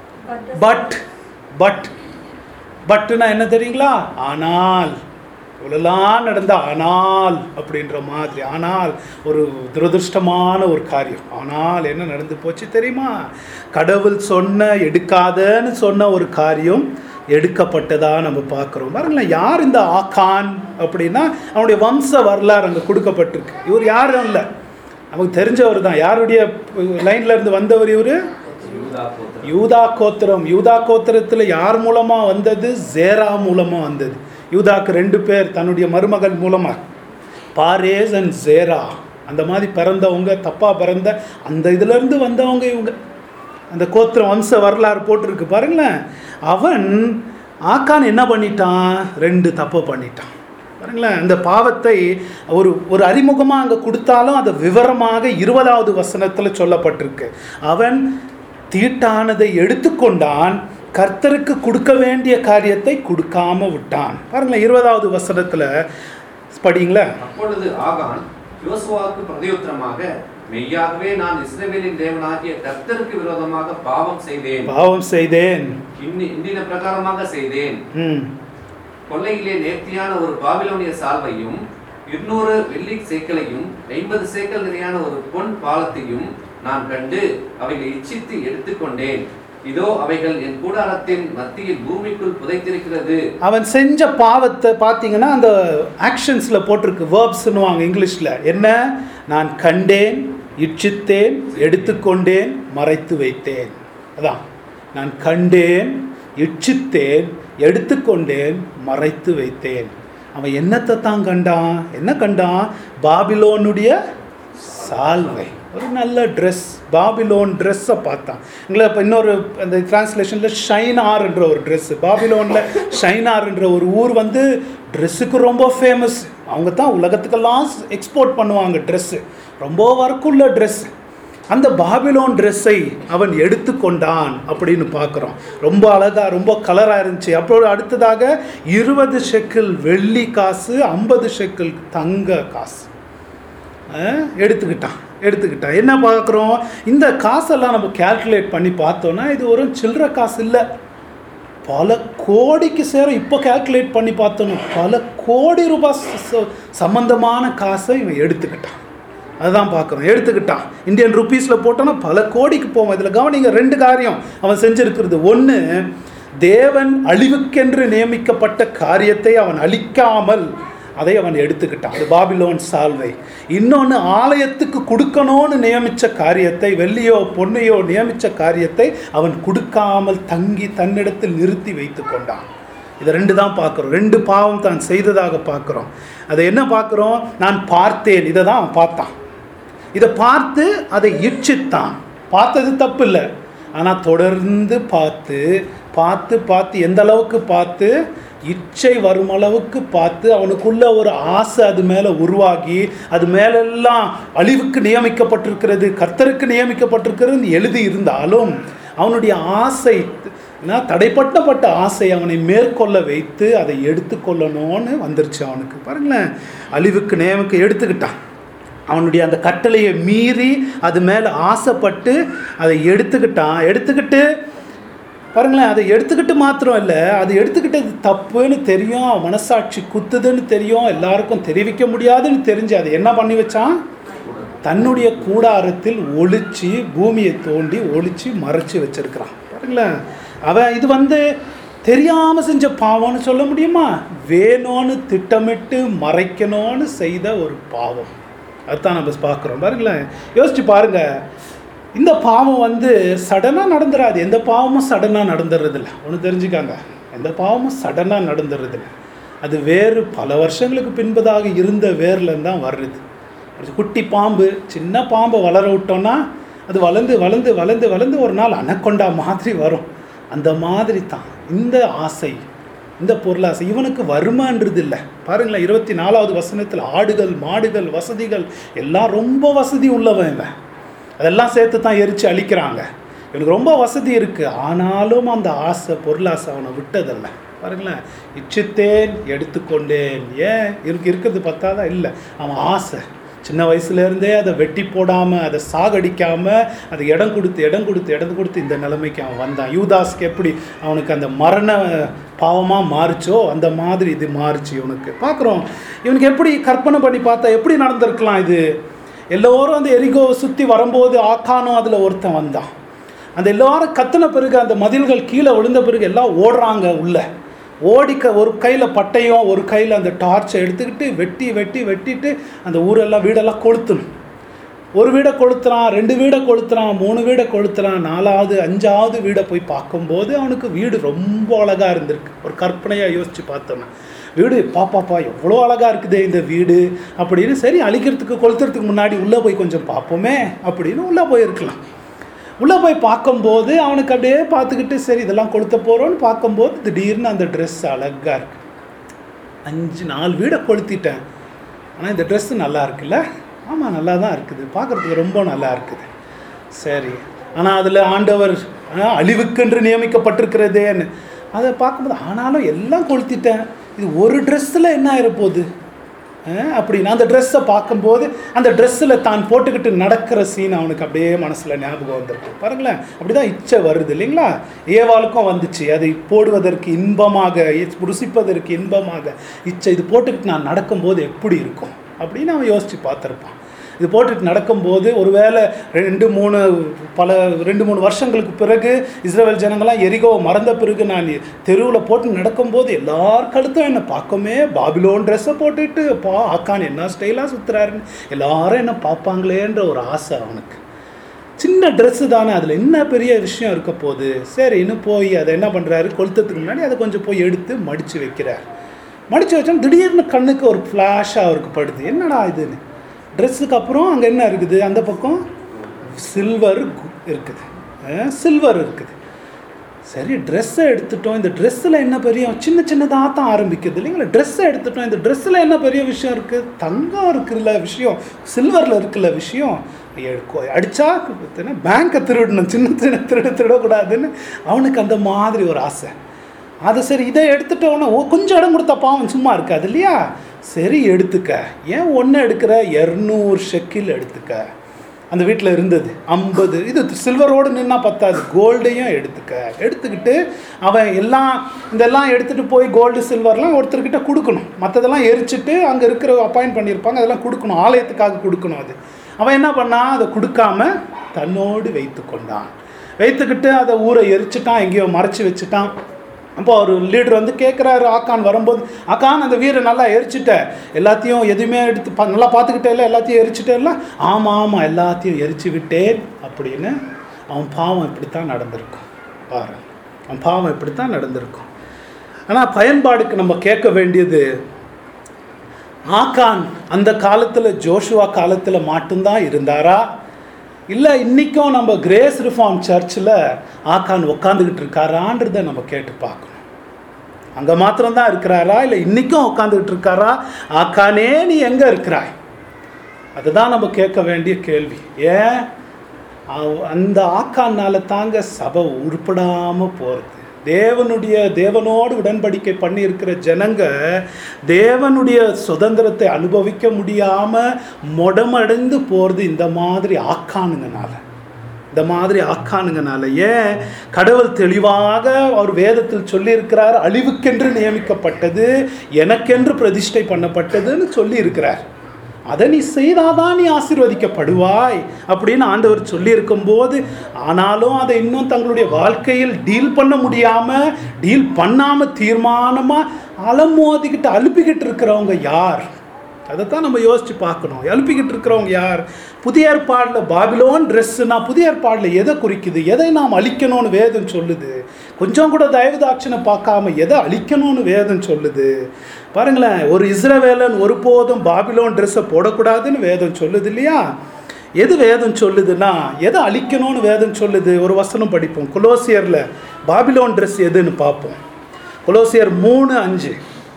but but பட்டுனா என்ன தெரியுங்களா ஆனால் இவ்வளோலாம் நடந்த ஆனால் அப்படின்ற மாதிரி ஆனால் ஒரு துரதிருஷ்டமான ஒரு காரியம் ஆனால் என்ன நடந்து போச்சு தெரியுமா கடவுள் சொன்ன எடுக்காதன்னு சொன்ன ஒரு காரியம் எடுக்கப்பட்டதா நம்ம பார்க்குறோம் பாருங்களேன் யார் இந்த ஆகான் அப்படின்னா அவனுடைய வம்ச வரலாறு அங்கே கொடுக்கப்பட்டிருக்கு இவர் யாரும் இல்லை நமக்கு தெரிஞ்சவர் தான் யாருடைய லைன்ல இருந்து வந்தவர் இவர் யூதா கோத்திரம் யூதா கோத்திரம் யூதா கோத்திரத்தில் யார் மூலமா வந்தது ஜேரா மூலமா வந்தது யூதாக்கு ரெண்டு பேர் தன்னுடைய மருமகன் மூலமா பாரேஸ் அண்ட் ஜேரா அந்த மாதிரி பிறந்தவங்க தப்பா பிறந்த அந்த இதுல இருந்து வந்தவங்க இவங்க அந்த கோத்திரம் வம்ச வரலாறு போட்டிருக்கு பாருங்களேன் அவன் ஆக்கான் என்ன பண்ணிட்டான் ரெண்டு தப்பு பண்ணிட்டான் பாருங்களேன் அந்த பாவத்தை ஒரு ஒரு அறிமுகமாக அங்கே கொடுத்தாலும் அது விவரமாக இருபதாவது வசனத்தில் சொல்லப்பட்டிருக்கு அவன் தீட்டானதை எடுத்துக்கொண்டான் கர்த்தருக்கு கொடுக்க வேண்டிய காரியத்தை கொடுக்காம விட்டான் பாருங்களேன் இருபதாவது வசனத்தில் படிங்களேன் அப்பொழுது ஆகான் யோசுவாவுக்கு பிரதியுத்தரமாக மெய்யாகவே நான் இஸ்ரவேலின் தேவனாகிய கர்த்தருக்கு விரோதமாக பாவம் செய்தேன் பாவம் செய்தேன் இன்னி இந்தின பிரகாரமாக செய்தேன் ம் கொள்ளையிலே நேர்த்தியான ஒரு பாபிலோனிய சால்வையும் இருநூறு வெள்ளி சேக்கலையும் ஐம்பது சேக்கல் நிறையான ஒரு பொன் பாலத்தையும் நான் கண்டு அவைகளை இச்சித்து எடுத்துக்கொண்டேன் இதோ அவைகள் என் கூடாரத்தின் மத்தியில் பூமிக்குள் புதைத்திருக்கிறது அவன் செஞ்ச பாவத்தை பார்த்தீங்கன்னா அந்த ஆக்ஷன்ஸில் போட்டிருக்கு வேர்ப்ஸ்னுவாங்க இங்கிலீஷில் என்ன நான் கண்டேன் இச்சித்தேன் எடுத்துக்கொண்டேன் மறைத்து வைத்தேன் அதான் நான் கண்டேன் இச்சித்தேன் எடுத்துக்கொண்டேன் மறைத்து வைத்தேன் அவன் என்னத்தை தான் கண்டான் என்ன கண்டான் பாபிலோனுடைய சால்வை ஒரு நல்ல ட்ரெஸ் பாபிலோன் ட்ரெஸ்ஸை பார்த்தான் எங்களை இப்போ இன்னொரு அந்த டிரான்ஸ்லேஷனில் ஷைனார்ன்ற ஒரு ட்ரெஸ்ஸு பாபிலோனில் ஷைனார்ன்ற ஒரு ஊர் வந்து ட்ரெஸ்ஸுக்கு ரொம்ப ஃபேமஸ் அவங்க தான் உலகத்துக்கெல்லாம் எக்ஸ்போர்ட் பண்ணுவாங்க ட்ரெஸ்ஸு ரொம்ப ஒர்க்குள்ள ட்ரெஸ்ஸு அந்த பாபிலோன் ட்ரெஸ்ஸை அவன் எடுத்துக்கொண்டான் அப்படின்னு பார்க்குறோம் ரொம்ப அழகாக ரொம்ப கலராக இருந்துச்சு அப்புறம் அடுத்ததாக இருபது ஷெக்கில் வெள்ளி காசு ஐம்பது ஷெக்கில் தங்க காசு அஹ், எடுத்துக்கிட்டான் எடுத்துக்கிட்டான் என்ன பார்க்குறோம் இந்த காசெல்லாம் நம்ம கால்குலேட் பண்ணி பார்த்தோன்னா இது ஒரு சில்லற காசு இல்லை பல கோடிக்கு சேர இப்போ கால்குலேட் பண்ணி பார்த்தோன்னா பல கோடி ரூபாய் ச- ச- சம்பந்தமான காசை இவன் எடுத்துக்கிட்டான் அதுதான் பார்க்குறோம் எடுத்துக்கிட்டான் இந்தியன் ருபீஸில் போட்டோன்னா பல கோடிக்கு போவோம் இதில் கவனிங்க ரெண்டு காரியம் அவன் செஞ்சுருக்கிறது ஒன்று தேவன் அழிவுக்கென்று நியமிக்கப்பட்ட காரியத்தை அவன் அழிக்காமல் அதை அவன் எடுத்துக்கிட்டான் அது பாபிலோன் சால்வை இன்னொன்று ஆலயத்துக்கு கொடுக்கணும்னு நியமித்த காரியத்தை வெள்ளியோ பொன்னையோ நியமித்த காரியத்தை அவன் கொடுக்காமல் தங்கி தன்னிடத்தில் நிறுத்தி வைத்து கொண்டான் இதை ரெண்டு தான் பார்க்குறோம் ரெண்டு பாவம் தான் செய்ததாக பார்க்குறோம் அதை என்ன பார்க்குறோம் நான் பார்த்தேன் இதை தான் அவன் பார்த்தான் இதை பார்த்து அதை இச்சித்தான் பார்த்தது தப்பு இல்லை ஆனால் தொடர்ந்து பார்த்து பார்த்து பார்த்து எந்த அளவுக்கு பார்த்து இச்சை வரும் அளவுக்கு பார்த்து அவனுக்குள்ள ஒரு ஆசை அது மேலே உருவாகி அது மேலெல்லாம் அழிவுக்கு நியமிக்கப்பட்டிருக்கிறது கர்த்தருக்கு நியமிக்கப்பட்டிருக்கிறது எழுதி இருந்தாலும் அவனுடைய ஆசை ஏன்னா தடைப்பட்டப்பட்ட ஆசை அவனை மேற்கொள்ள வைத்து அதை எடுத்துக்கொள்ளணும்னு வந்துருச்சு அவனுக்கு பாருங்களேன் அழிவுக்கு நியமிக்க எடுத்துக்கிட்டான் அவனுடைய அந்த கட்டளையை மீறி அது மேலே ஆசைப்பட்டு அதை எடுத்துக்கிட்டான் எடுத்துக்கிட்டு பாருங்களேன் அதை எடுத்துக்கிட்டு மாத்திரம் இல்லை அது எடுத்துக்கிட்டது தப்புன்னு தெரியும் மனசாட்சி குத்துதுன்னு தெரியும் எல்லாருக்கும் தெரிவிக்க முடியாதுன்னு தெரிஞ்சு அதை என்ன பண்ணி வச்சான் தன்னுடைய கூடாரத்தில் ஒளிச்சு பூமியை தோண்டி ஒளிச்சு மறைச்சு வச்சிருக்கிறான் பாருங்களேன் அவன் இது வந்து தெரியாம செஞ்ச பாவம்னு சொல்ல முடியுமா வேணும்னு திட்டமிட்டு மறைக்கணும்னு செய்த ஒரு பாவம் அதுதான் நம்ம பார்க்குறோம் பாருங்களேன் யோசிச்சு பாருங்க இந்த பாவம் வந்து சடனாக நடந்துடாது எந்த பாவமும் சடனாக நடந்துடுறதில்ல ஒன்று தெரிஞ்சுக்காங்க எந்த பாவமும் சடனாக நடந்துடுறதில்ல அது வேறு பல வருஷங்களுக்கு பின்பதாக இருந்த வேர்லேருந்து தான் வர்றது ஒரு குட்டி பாம்பு சின்ன பாம்பை வளர விட்டோம்னா அது வளர்ந்து வளர்ந்து வளர்ந்து வளர்ந்து ஒரு நாள் அனக்கொண்டா மாதிரி வரும் அந்த மாதிரி தான் இந்த ஆசை இந்த பொருளாசை இவனுக்கு வருமான்றது இல்லை பாருங்களேன் இருபத்தி நாலாவது வசனத்தில் ஆடுகள் மாடுகள் வசதிகள் எல்லாம் ரொம்ப வசதி உள்ளவன் இவன் அதெல்லாம் சேர்த்து தான் எரித்து அழிக்கிறாங்க இவனுக்கு ரொம்ப வசதி இருக்குது ஆனாலும் அந்த ஆசை பொருளாசை அவனை விட்டதில்லை பாருங்களேன் இச்சித்தேன் எடுத்துக்கொண்டேன் ஏன் இருக்கு இருக்கிறது பத்தாதா இல்லை அவன் ஆசை சின்ன வயசுலேருந்தே அதை வெட்டி போடாமல் அதை சாகடிக்காமல் அதை இடம் கொடுத்து இடம் கொடுத்து இடம் கொடுத்து இந்த நிலைமைக்கு அவன் வந்தான் யூதாஸ்க்கு எப்படி அவனுக்கு அந்த மரண பாவமாக மாறுச்சோ அந்த மாதிரி இது மாறுச்சு இவனுக்கு பார்க்குறோம் இவனுக்கு எப்படி கற்பனை பண்ணி பார்த்தா எப்படி நடந்திருக்கலாம் இது எல்லோரும் அந்த எரிகோவை சுற்றி வரும்போது ஆக்கானும் அதில் ஒருத்தன் வந்தான் அந்த எல்லாரும் கத்தின பிறகு அந்த மதில்கள் கீழே விழுந்த பிறகு எல்லாம் ஓடுறாங்க உள்ள ஓடிக்க ஒரு கையில் பட்டையும் ஒரு கையில் அந்த டார்ச்சை எடுத்துக்கிட்டு வெட்டி வெட்டி வெட்டிட்டு அந்த ஊரெல்லாம் வீடெல்லாம் கொளுத்தணும் ஒரு வீடை கொளுத்துறான் ரெண்டு வீடை கொளுத்துறான் மூணு வீடை கொளுத்துறான் நாலாவது அஞ்சாவது வீடை போய் பார்க்கும்போது அவனுக்கு வீடு ரொம்ப அழகாக இருந்திருக்கு ஒரு கற்பனையாக யோசித்து பார்த்தோன்னா வீடு பாப்பாப்பா எவ்வளோ அழகாக இருக்குதே இந்த வீடு அப்படின்னு சரி அழிக்கிறதுக்கு கொளுத்துறதுக்கு முன்னாடி உள்ளே போய் கொஞ்சம் பார்ப்போமே அப்படின்னு உள்ளே போயிருக்கலாம் உள்ளே போய் பார்க்கும்போது அவனுக்கு அப்படியே பார்த்துக்கிட்டு சரி இதெல்லாம் கொளுத்த போகிறோன்னு பார்க்கும்போது திடீர்னு அந்த ட்ரெஸ் அழகாக இருக்கு அஞ்சு நாலு வீடை கொளுத்திட்டேன் ஆனால் இந்த ட்ரெஸ்ஸு நல்லா இருக்குல்ல ஆமாம் நல்லா தான் இருக்குது பார்க்குறதுக்கு ரொம்ப நல்லா இருக்குது சரி ஆனால் அதில் ஆண்டவர் ஆ, அழிவுக்கென்று நியமிக்கப்பட்டிருக்கிறதேன்னு அதை பார்க்கும்போது ஆனாலும் எல்லாம் கொளுத்திட்டேன் இது ஒரு ட்ரெஸ்ஸில் என்ன ஆயிரப்போகுது அஹ் அப்படின்னா அந்த ட்ரெஸ்ஸை பார்க்கும்போது அந்த ட்ரெஸ்ஸில் தான் போட்டுக்கிட்டு நடக்கிற சீன் அவனுக்கு அப்படியே மனசில் ஞாபகம் வந்திருக்கு பாருங்களேன் அப்படி தான் இச்சை வருது இல்லைங்களா ஏவாளுக்கும் வந்துச்சு அதை போடுவதற்கு இன்பமாக இ- ருசிப்பதற்கு இன்பமாக இச்சை இது போட்டுக்கிட்டு நான் நடக்கும்போது எப்படி இருக்கும் அப்படின்னு அவன் யோசித்து பார்த்துருப்பான் இது போட்டுட்டு நடக்கும்போது ஒருவேளை ரெண்டு மூணு பல ரெண்டு மூணு வருஷங்களுக்கு பிறகு இஸ்ரேல் ஜனங்களாம் எரிகோவை மறந்த பிறகு நான் தெருவில் போட்டு நடக்கும்போது எல்லார் கழுத்தும் என்னை பார்க்கமே பாபிலோன் ட்ரெஸ்ஸை போட்டுட்டு பா ஆக்கான் என்ன ஸ்டைலாக சுற்றுறாருன்னு எல்லாரும் என்ன பார்ப்பாங்களேன்ற ஒரு ஆசை அவனுக்கு சின்ன ட்ரெஸ்ஸு தானே அதில் என்ன பெரிய விஷயம் இருக்க போகுது சரி இன்னும் போய் அதை என்ன பண்ணுறாரு கொளுத்தத்துக்கு முன்னாடி அதை கொஞ்சம் போய் எடுத்து மடித்து வைக்கிறார் மடித்து வச்சோம் திடீர்னு கண்ணுக்கு ஒரு ஃப்ளாஷாக அவருக்கு படுது என்னடா இதுன்னு ட்ரெஸ்ஸுக்கு அப்புறம் அங்கே என்ன இருக்குது அந்த பக்கம் சில்வர் இருக்குது சில்வர் இருக்குது சரி ட்ரெஸ்ஸை எடுத்துட்டோம் இந்த ட்ரெஸ்ஸில் என்ன பெரிய சின்ன சின்னதாக தான் ஆரம்பிக்குது இல்லைங்களா ட்ரெஸ்ஸை எடுத்துட்டோம் இந்த ட்ரெஸ்ஸில் என்ன பெரிய விஷயம் இருக்குது தங்கம் இருக்குல்ல விஷயம் சில்வரில் இருக்குல்ல விஷயம் எ- அடிச்சா பேங்க்கை திருடணும் சின்ன சின்ன திருட திருடக்கூடாதுன்னு அவனுக்கு அந்த மாதிரி ஒரு ஆசை அது சரி இதை எடுத்துட்டோன்னா ஓ கொஞ்சம் இடம் கொடுத்தா பாவம் சும்மா இருக்காது இல்லையா சரி எடுத்துக்க ஏன் ஒன்று எடுக்கிற இரநூறு ஷெக்கில் எடுத்துக்க அந்த வீட்டில் இருந்தது ஐம்பது இது சில்வரோடு நின்னா பத்தாது கோல்டையும் எடுத்துக்க எடுத்துக்கிட்டு அவன் எல்லாம் இதெல்லாம் எடுத்துகிட்டு போய் கோல்டு சில்வர்லாம் ஒருத்தர்கிட்ட கொடுக்கணும் மற்றதெல்லாம் எரிச்சிட்டு அங்கே இருக்கிற அப்பாயிண்ட் பண்ணியிருப்பாங்க அதெல்லாம் கொடுக்கணும் ஆலயத்துக்காக கொடுக்கணும் அது அவன் என்ன பண்ணான் அதை கொடுக்காம தன்னோடு வைத்து கொண்டான் வைத்துக்கிட்டு அதை ஊரை எரிச்சிட்டான் எங்கேயோ மறைச்சி வச்சுட்டான் அப்போ ஒரு லீடர் வந்து கேட்குறாரு ஆக்கான் வரும்போது ஆக்கான் அந்த வீரை நல்லா எரிச்சிட்ட எல்லாத்தையும் எதுவுமே எடுத்து பா- நல்லா பார்த்துக்கிட்டே இல்லை எல்லாத்தையும் எரிச்சிட்டே இல்லை ஆமாம் ஆமாம் எல்லாத்தையும் எரிச்சு விட்டேன் அப்படின்னு அவன் பாவம் இப்படித்தான் நடந்திருக்கும் பாரு அவன் பாவம் இப்படித்தான் நடந்திருக்கும் ஆனால் பயன்பாடுக்கு நம்ம கேட்க வேண்டியது ஆக்கான் அந்த காலத்தில் ஜோஷுவா காலத்தில் மட்டும்தான் இருந்தாரா இல்லை இன்றைக்கும் நம்ம கிரேஸ் ரிஃபார்ம் சர்ச்சில் ஆக்கான் உட்காந்துக்கிட்டு இருக்காரான்றதை நம்ம கேட்டு பார்க்கணும் அங்கே மாத்திரம்தான் இருக்கிறாரா இல்லை இன்றைக்கும் உட்காந்துக்கிட்டு இருக்காரா ஆக்கானே நீ எங்கே இருக்கிறாய் அதுதான் நம்ம கேட்க வேண்டிய கேள்வி ஏன் அவ- அந்த ஆக்கானால தாங்க சபை உருப்படாமல் போகிறது தேவனுடைய தேவனோடு உடன்படிக்கை பண்ணி இருக்கிற ஜனங்க தேவனுடைய சுதந்திரத்தை அனுபவிக்க முடியாமல் மொடமடைந்து போகிறது இந்த மாதிரி ஆக்கானுங்கனால இந்த மாதிரி ஆக்கானுங்கனால ஏன் கடவுள் தெளிவாக அவர் வேதத்தில் சொல்லியிருக்கிறார் அழிவுக்கென்று நியமிக்கப்பட்டது எனக்கென்று பிரதிஷ்டை பண்ணப்பட்டதுன்னு சொல்லியிருக்கிறார் அதை நீ செய்தாதான் நீ ஆசீர்வதிக்கப்படுவாய் அப்படின்னு ஆண்டவர் சொல்லியிருக்கும் போது ஆனாலும் அதை இன்னும் தங்களுடைய வாழ்க்கையில் டீல் பண்ண முடியாமல் டீல் பண்ணாமல் தீர்மானமாக அலமோதிக்கிட்டு அழுப்பிக்கிட்டு இருக்கிறவங்க யார் அதைத்தான் நம்ம யோசிச்சு பார்க்கணும் எழுப்பிக்கிட்டு இருக்கிறவங்க யார் புதிய ஏற்பாடில் பாபிலோன் ட்ரெஸ்ஸுனா புதிய ஏற்பாடில் எதை குறிக்குது எதை நாம் அழிக்கணும்னு வேதம் சொல்லுது கொஞ்சம் கூட தயவுதாட்சணை பார்க்காம எதை அழிக்கணும்னு வேதம் சொல்லுது பாருங்களேன் ஒரு இஸ்ரவேலன் ஒருபோதும் பாபிலோன் ட்ரெஸ்ஸை போடக்கூடாதுன்னு வேதம் சொல்லுது இல்லையா எது வேதம் சொல்லுதுன்னா எதை அழிக்கணும்னு வேதம் சொல்லுது ஒரு வசனம் படிப்போம் குலோசியரில் பாபிலோன் ட்ரெஸ் எதுன்னு பார்ப்போம் குலோசியர் மூணு அஞ்சு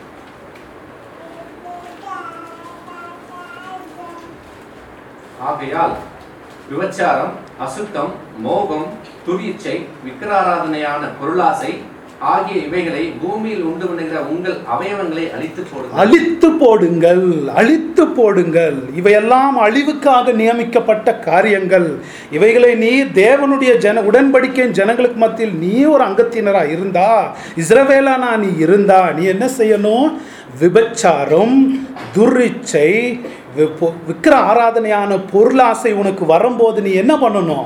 ஆகையால் விபச்சாரம் அசுத்தம் மோகம் துரியச்சை விக்கிராராதனையான பொருளாசை ஆகிய இவைகளை பூமியில் உண்டு பண்ணுகிற உங்கள் அவயவங்களை அழித்து போடுங்கள் அழித்து போடுங்கள் அழித்து போடுங்கள் இவையெல்லாம் அழிவுக்காக நியமிக்கப்பட்ட காரியங்கள் இவைகளை நீ தேவனுடைய ஜன உடன்படிக்கையின் ஜனங்களுக்கு மத்தியில் நீ ஒரு அங்கத்தினரா இருந்தா இஸ்ரவேலானா நீ இருந்தா நீ என்ன செய்யணும் விபச்சாரம் துரிச்சை வி- பொ- விக்கிர ஆராதனையான பொருளாசை உனக்கு வரும்போது நீ என்ன பண்ணணும்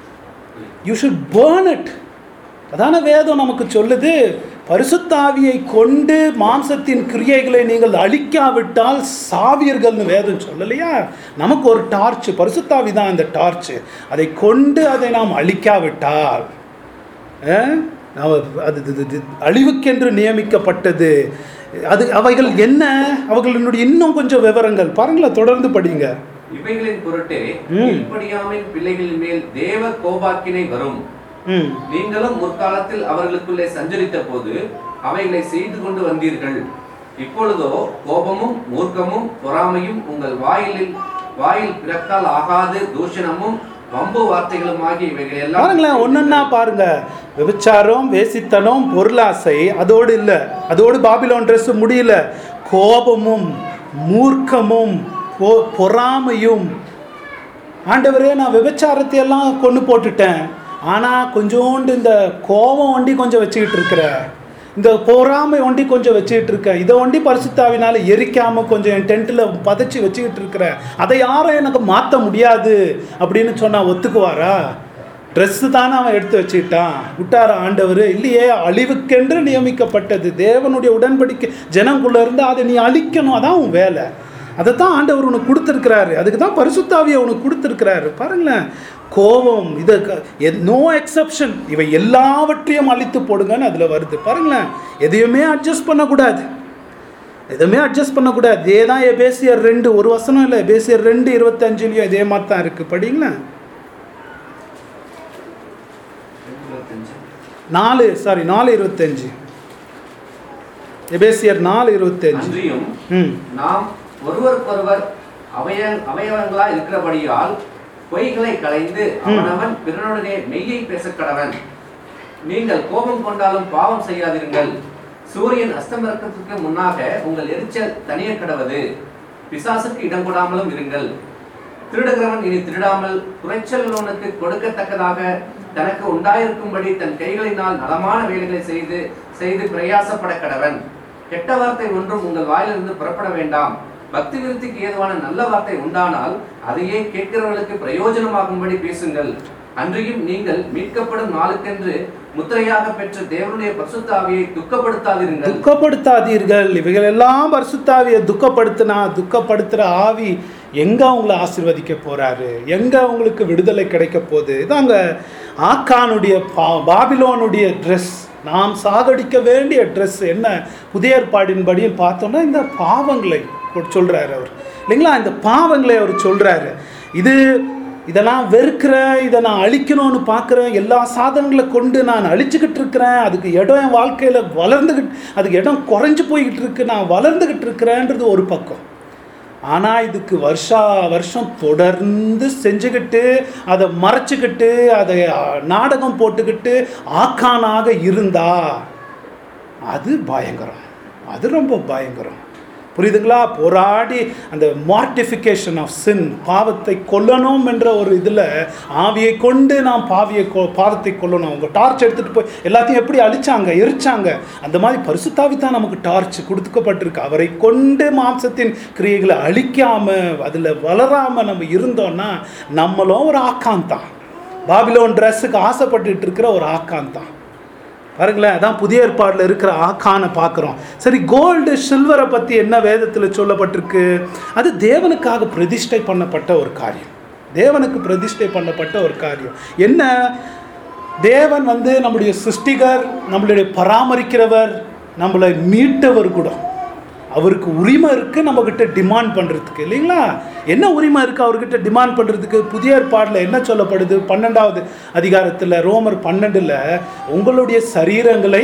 யூ ஷுட் பேர்ன் இட் அதான வேதம் நமக்கு சொல்லுது பரிசுத்தாவியை கொண்டு மாம்சத்தின் கிரியைகளை நீங்கள் அழிக்காவிட்டால் சாவீர்கள்னு வேதம் சொல்லலையா நமக்கு ஒரு டார்ச் பரிசுத்தாவி தான் அந்த டார்ச் அதை கொண்டு அதை நாம் அழிக்காவிட்டால் அஹ், நாம அது இது- இது- இது அழிவுக்கென்று நியமிக்கப்பட்டது அது அவைகள் என்ன அவர்களுடைய இன்னும் கொஞ்சம் விவரங்கள் பாருங்களேன் தொடர்ந்து படிங்க இவைகளின் பொருட்டே ம். இப்படியாமின் பிள்ளைகளின் மேல் தேவ கோபாக்கினை வரும் ம் நீங்களும் முற்காலத்தில் அவர்களுக்குள்ளே சஞ்சரித்த போது அவைகளை செய்து கொண்டு வந்தீர்கள் இப்பொழுதோ கோபமும் மூர்க்கமும் பொறாமையும் உங்கள் வாயிலில் வாயில் பிறக்கால் ஆகாது தூஷணமும் வம்பு வார்த்தைகளும் ஆகிய இவைகள் எல்லாம் பாருங்களேன் ஒன்னொன்னா பாருங்க விபச்சாரம் வேசித்தனம் பொருளாசை அதோடு இல்லை அதோடு பாபிலோன் ட்ரெஸ் முடியல கோபமும் மூர்க்கமும் பொ- பொறாமையும் ஆண்டவரே நான் விபச்சாரத்தை எல்லாம் கொண்டு போட்டுட்டேன் ஆனால் கொஞ்சோண்டு இந்த கோபம் ஒண்டி கொஞ்சம் வச்சுக்கிட்டு இருக்கிற இந்த பொறாமை ஒண்டி கொஞ்சம் வச்சுக்கிட்டு இருக்க இதை ஒண்டி பரிசுத்தாவினால எரிக்காம கொஞ்சம் என் டென்ட்டில் பதைச்சி வச்சுக்கிட்டு இருக்கிற அதை யாரும் எனக்கு மாற்ற முடியாது அப்படின்னு சொன்னா ஒத்துக்குவாரா ட்ரெஸ்ஸு தானே அவன் எடுத்து வச்சுக்கிட்டான் விட்டார ஆண்டவர் இல்லையே அழிவுக்கென்று நியமிக்கப்பட்டது தேவனுடைய உடன்படிக்கை ஜனங்குள்ள இருந்து அதை நீ அழிக்கணும் அதான் உன் வேலை அதை தான் ஆண்டவர் உனக்கு கொடுத்துருக்கிறாரு அதுக்கு தான் பரிசுத்தாவியை உனக்கு கொடுத்துருக்கிறாரு பாருங்களேன் கோபம் இது நோ எக்ஸப்ஷன் இவை எல்லாவற்றையும் அழித்து போடுங்கன்னு அதில் வருது பாருங்களேன் எதையுமே அட்ஜஸ்ட் பண்ணக்கூடாது எதுவுமே அட்ஜஸ்ட் பண்ணக்கூடாது இதே தான் எபேசியர் ரெண்டு ஒரு வசனம் இல்லை எபேசியர் ரெண்டு இருபத்தஞ்சுலையும் இதே மாதிரி தான் இருக்குது படிங்களேன் நாலு சாரி நாலு இருபத்தஞ்சு எபேசியர் நாலு இருபத்தஞ்சு அன்றியும் ம் நாம் ஒருவருக்கொருவர் அவய அவயவங்களா இருக்கிறபடியால் பொய்களை களைந்து அவனவன் பிறனுடனே மெய்யை பேசக் கடவன் நீங்கள் கோபம் கொண்டாலும் பாவம் செய்யாதிருங்கள் சூரியன் அஸ்தமரக்கத்துக்கு முன்னாக உங்கள் எரிச்சல் தனிய கடவது பிசாசுக்கு இடம் கொடாமலும் இருங்கள் திருடுகிறவன் இனி திருடாமல் குறைச்சலவனுக்கு கொடுக்கத்தக்கதாக தனக்கு உண்டாயிருக்கும்படி தன் கைகளினால் நலமான வேலைகளை செய்து செய்து பிரயாசப்பட கடவன் கெட்ட வார்த்தை ஒன்றும் உங்கள் வாயிலிருந்து புறப்பட வேண்டாம் பக்தி விருத்திக்கு ஏதுவான நல்ல வார்த்தை உண்டானால் அதையே கேட்கிறவர்களுக்கு பிரயோஜனமாகும்படி பேசுங்கள் அன்றியும் நீங்கள் மீட்கப்படும் நாளுக்கென்று முத்திரையாக பெற்ற தேவனுடைய பரிசுத்த ஆவியை துக்கப்படுத்தாதிருங்கள் துக்கப்படுத்தாதீர்கள் இவைகள் எல்லாம் பரிசுத்தாவியை துக்கப்படுத்தினா துக்கப்படுத்துற ஆவி எங்க அவங்கள ஆசீர்வதிக்க போறாரு எங்க அவங்களுக்கு விடுதலை கிடைக்க போகுது இதாங்க ஆக்கானுடைய பா- பாபிலோனுடைய ட்ரெஸ் நாம் சாகடிக்க வேண்டிய ட்ரெஸ் என்ன புதிய ஏற்பாடின்படி பார்த்தோம்னா இந்த பாவங்களை சொல்றாரு அவர் இல்லைங்களா இந்த பாவங்களை அவர் சொல்றாரு இது இதெல்லாம் வெறுக்கிறேன் இதை நான் அழிக்கணும்னு பார்க்குறேன் எல்லா சாதனங்களை கொண்டு நான் அழிச்சுக்கிட்டு இருக்கிறேன் அதுக்கு இடம் என் வாழ்க்கையில் வளர்ந்துக்கிட்டு அதுக்கு இடம் குறைஞ்சு போய்கிட்டு இருக்கு நான் வளர்ந்துக்கிட்டு இருக்கிறேன்றது ஒரு பக்கம் ஆனால் இதுக்கு வருஷா வருஷம் தொடர்ந்து செஞ்சுக்கிட்டு அதை மறைச்சிக்கிட்டு அதை அ, நாடகம் போட்டுக்கிட்டு ஆக்கானாக இருந்தா அது பயங்கரம் அது ரொம்ப பயங்கரம் புரியுதுங்களா போராடி அந்த மார்டிஃபிகேஷன் ஆஃப் சின் பாவத்தை கொல்லணும் என்ற ஒரு இதில் ஆவியை கொண்டு நாம் பாவியை கொ பாவத்தை கொல்லணும் அவங்க டார்ச் எடுத்துகிட்டு போய் எல்லாத்தையும் எப்படி அழிச்சாங்க எரிச்சாங்க அந்த மாதிரி பரிசுத்தாவி தான் நமக்கு டார்ச் கொடுக்கப்பட்டிருக்கு அவரை கொண்டு மாம்சத்தின் கிரியைகளை அழிக்காமல் அதில் வளராமல் நம்ம இருந்தோம்னா நம்மளும் ஒரு ஆக்கான் தான் பாபிலோன் ட்ரெஸ்ஸுக்கு ஆசைப்பட்டுட்டு இருக்கிற ஒரு ஆக்கான் தான் பாருங்களேன் அதான் புதிய ஏற்பாடில் இருக்கிற ஆக்கானை பார்க்குறோம் சரி கோல்டு சில்வரை பற்றி என்ன வேதத்தில் சொல்லப்பட்டிருக்கு அது தேவனுக்காக பிரதிஷ்டை பண்ணப்பட்ட ஒரு காரியம் தேவனுக்கு பிரதிஷ்டை பண்ணப்பட்ட ஒரு காரியம் என்ன தேவன் வந்து நம்முடைய சிருஷ்டிகர் நம்மளுடைய பராமரிக்கிறவர் நம்மளை மீட்டவர் கூட அவருக்கு உரிமை இருக்குது நம்மக்கிட்ட டிமாண்ட் பண்ணுறதுக்கு இல்லைங்களா என்ன உரிமை இருக்குது அவர்கிட்ட டிமாண்ட் பண்ணுறதுக்கு புதிய ஏற்பாடில் என்ன சொல்லப்படுது பன்னெண்டாவது அதிகாரத்தில் ரோமர் பன்னெண்டில் உங்களுடைய சரீரங்களை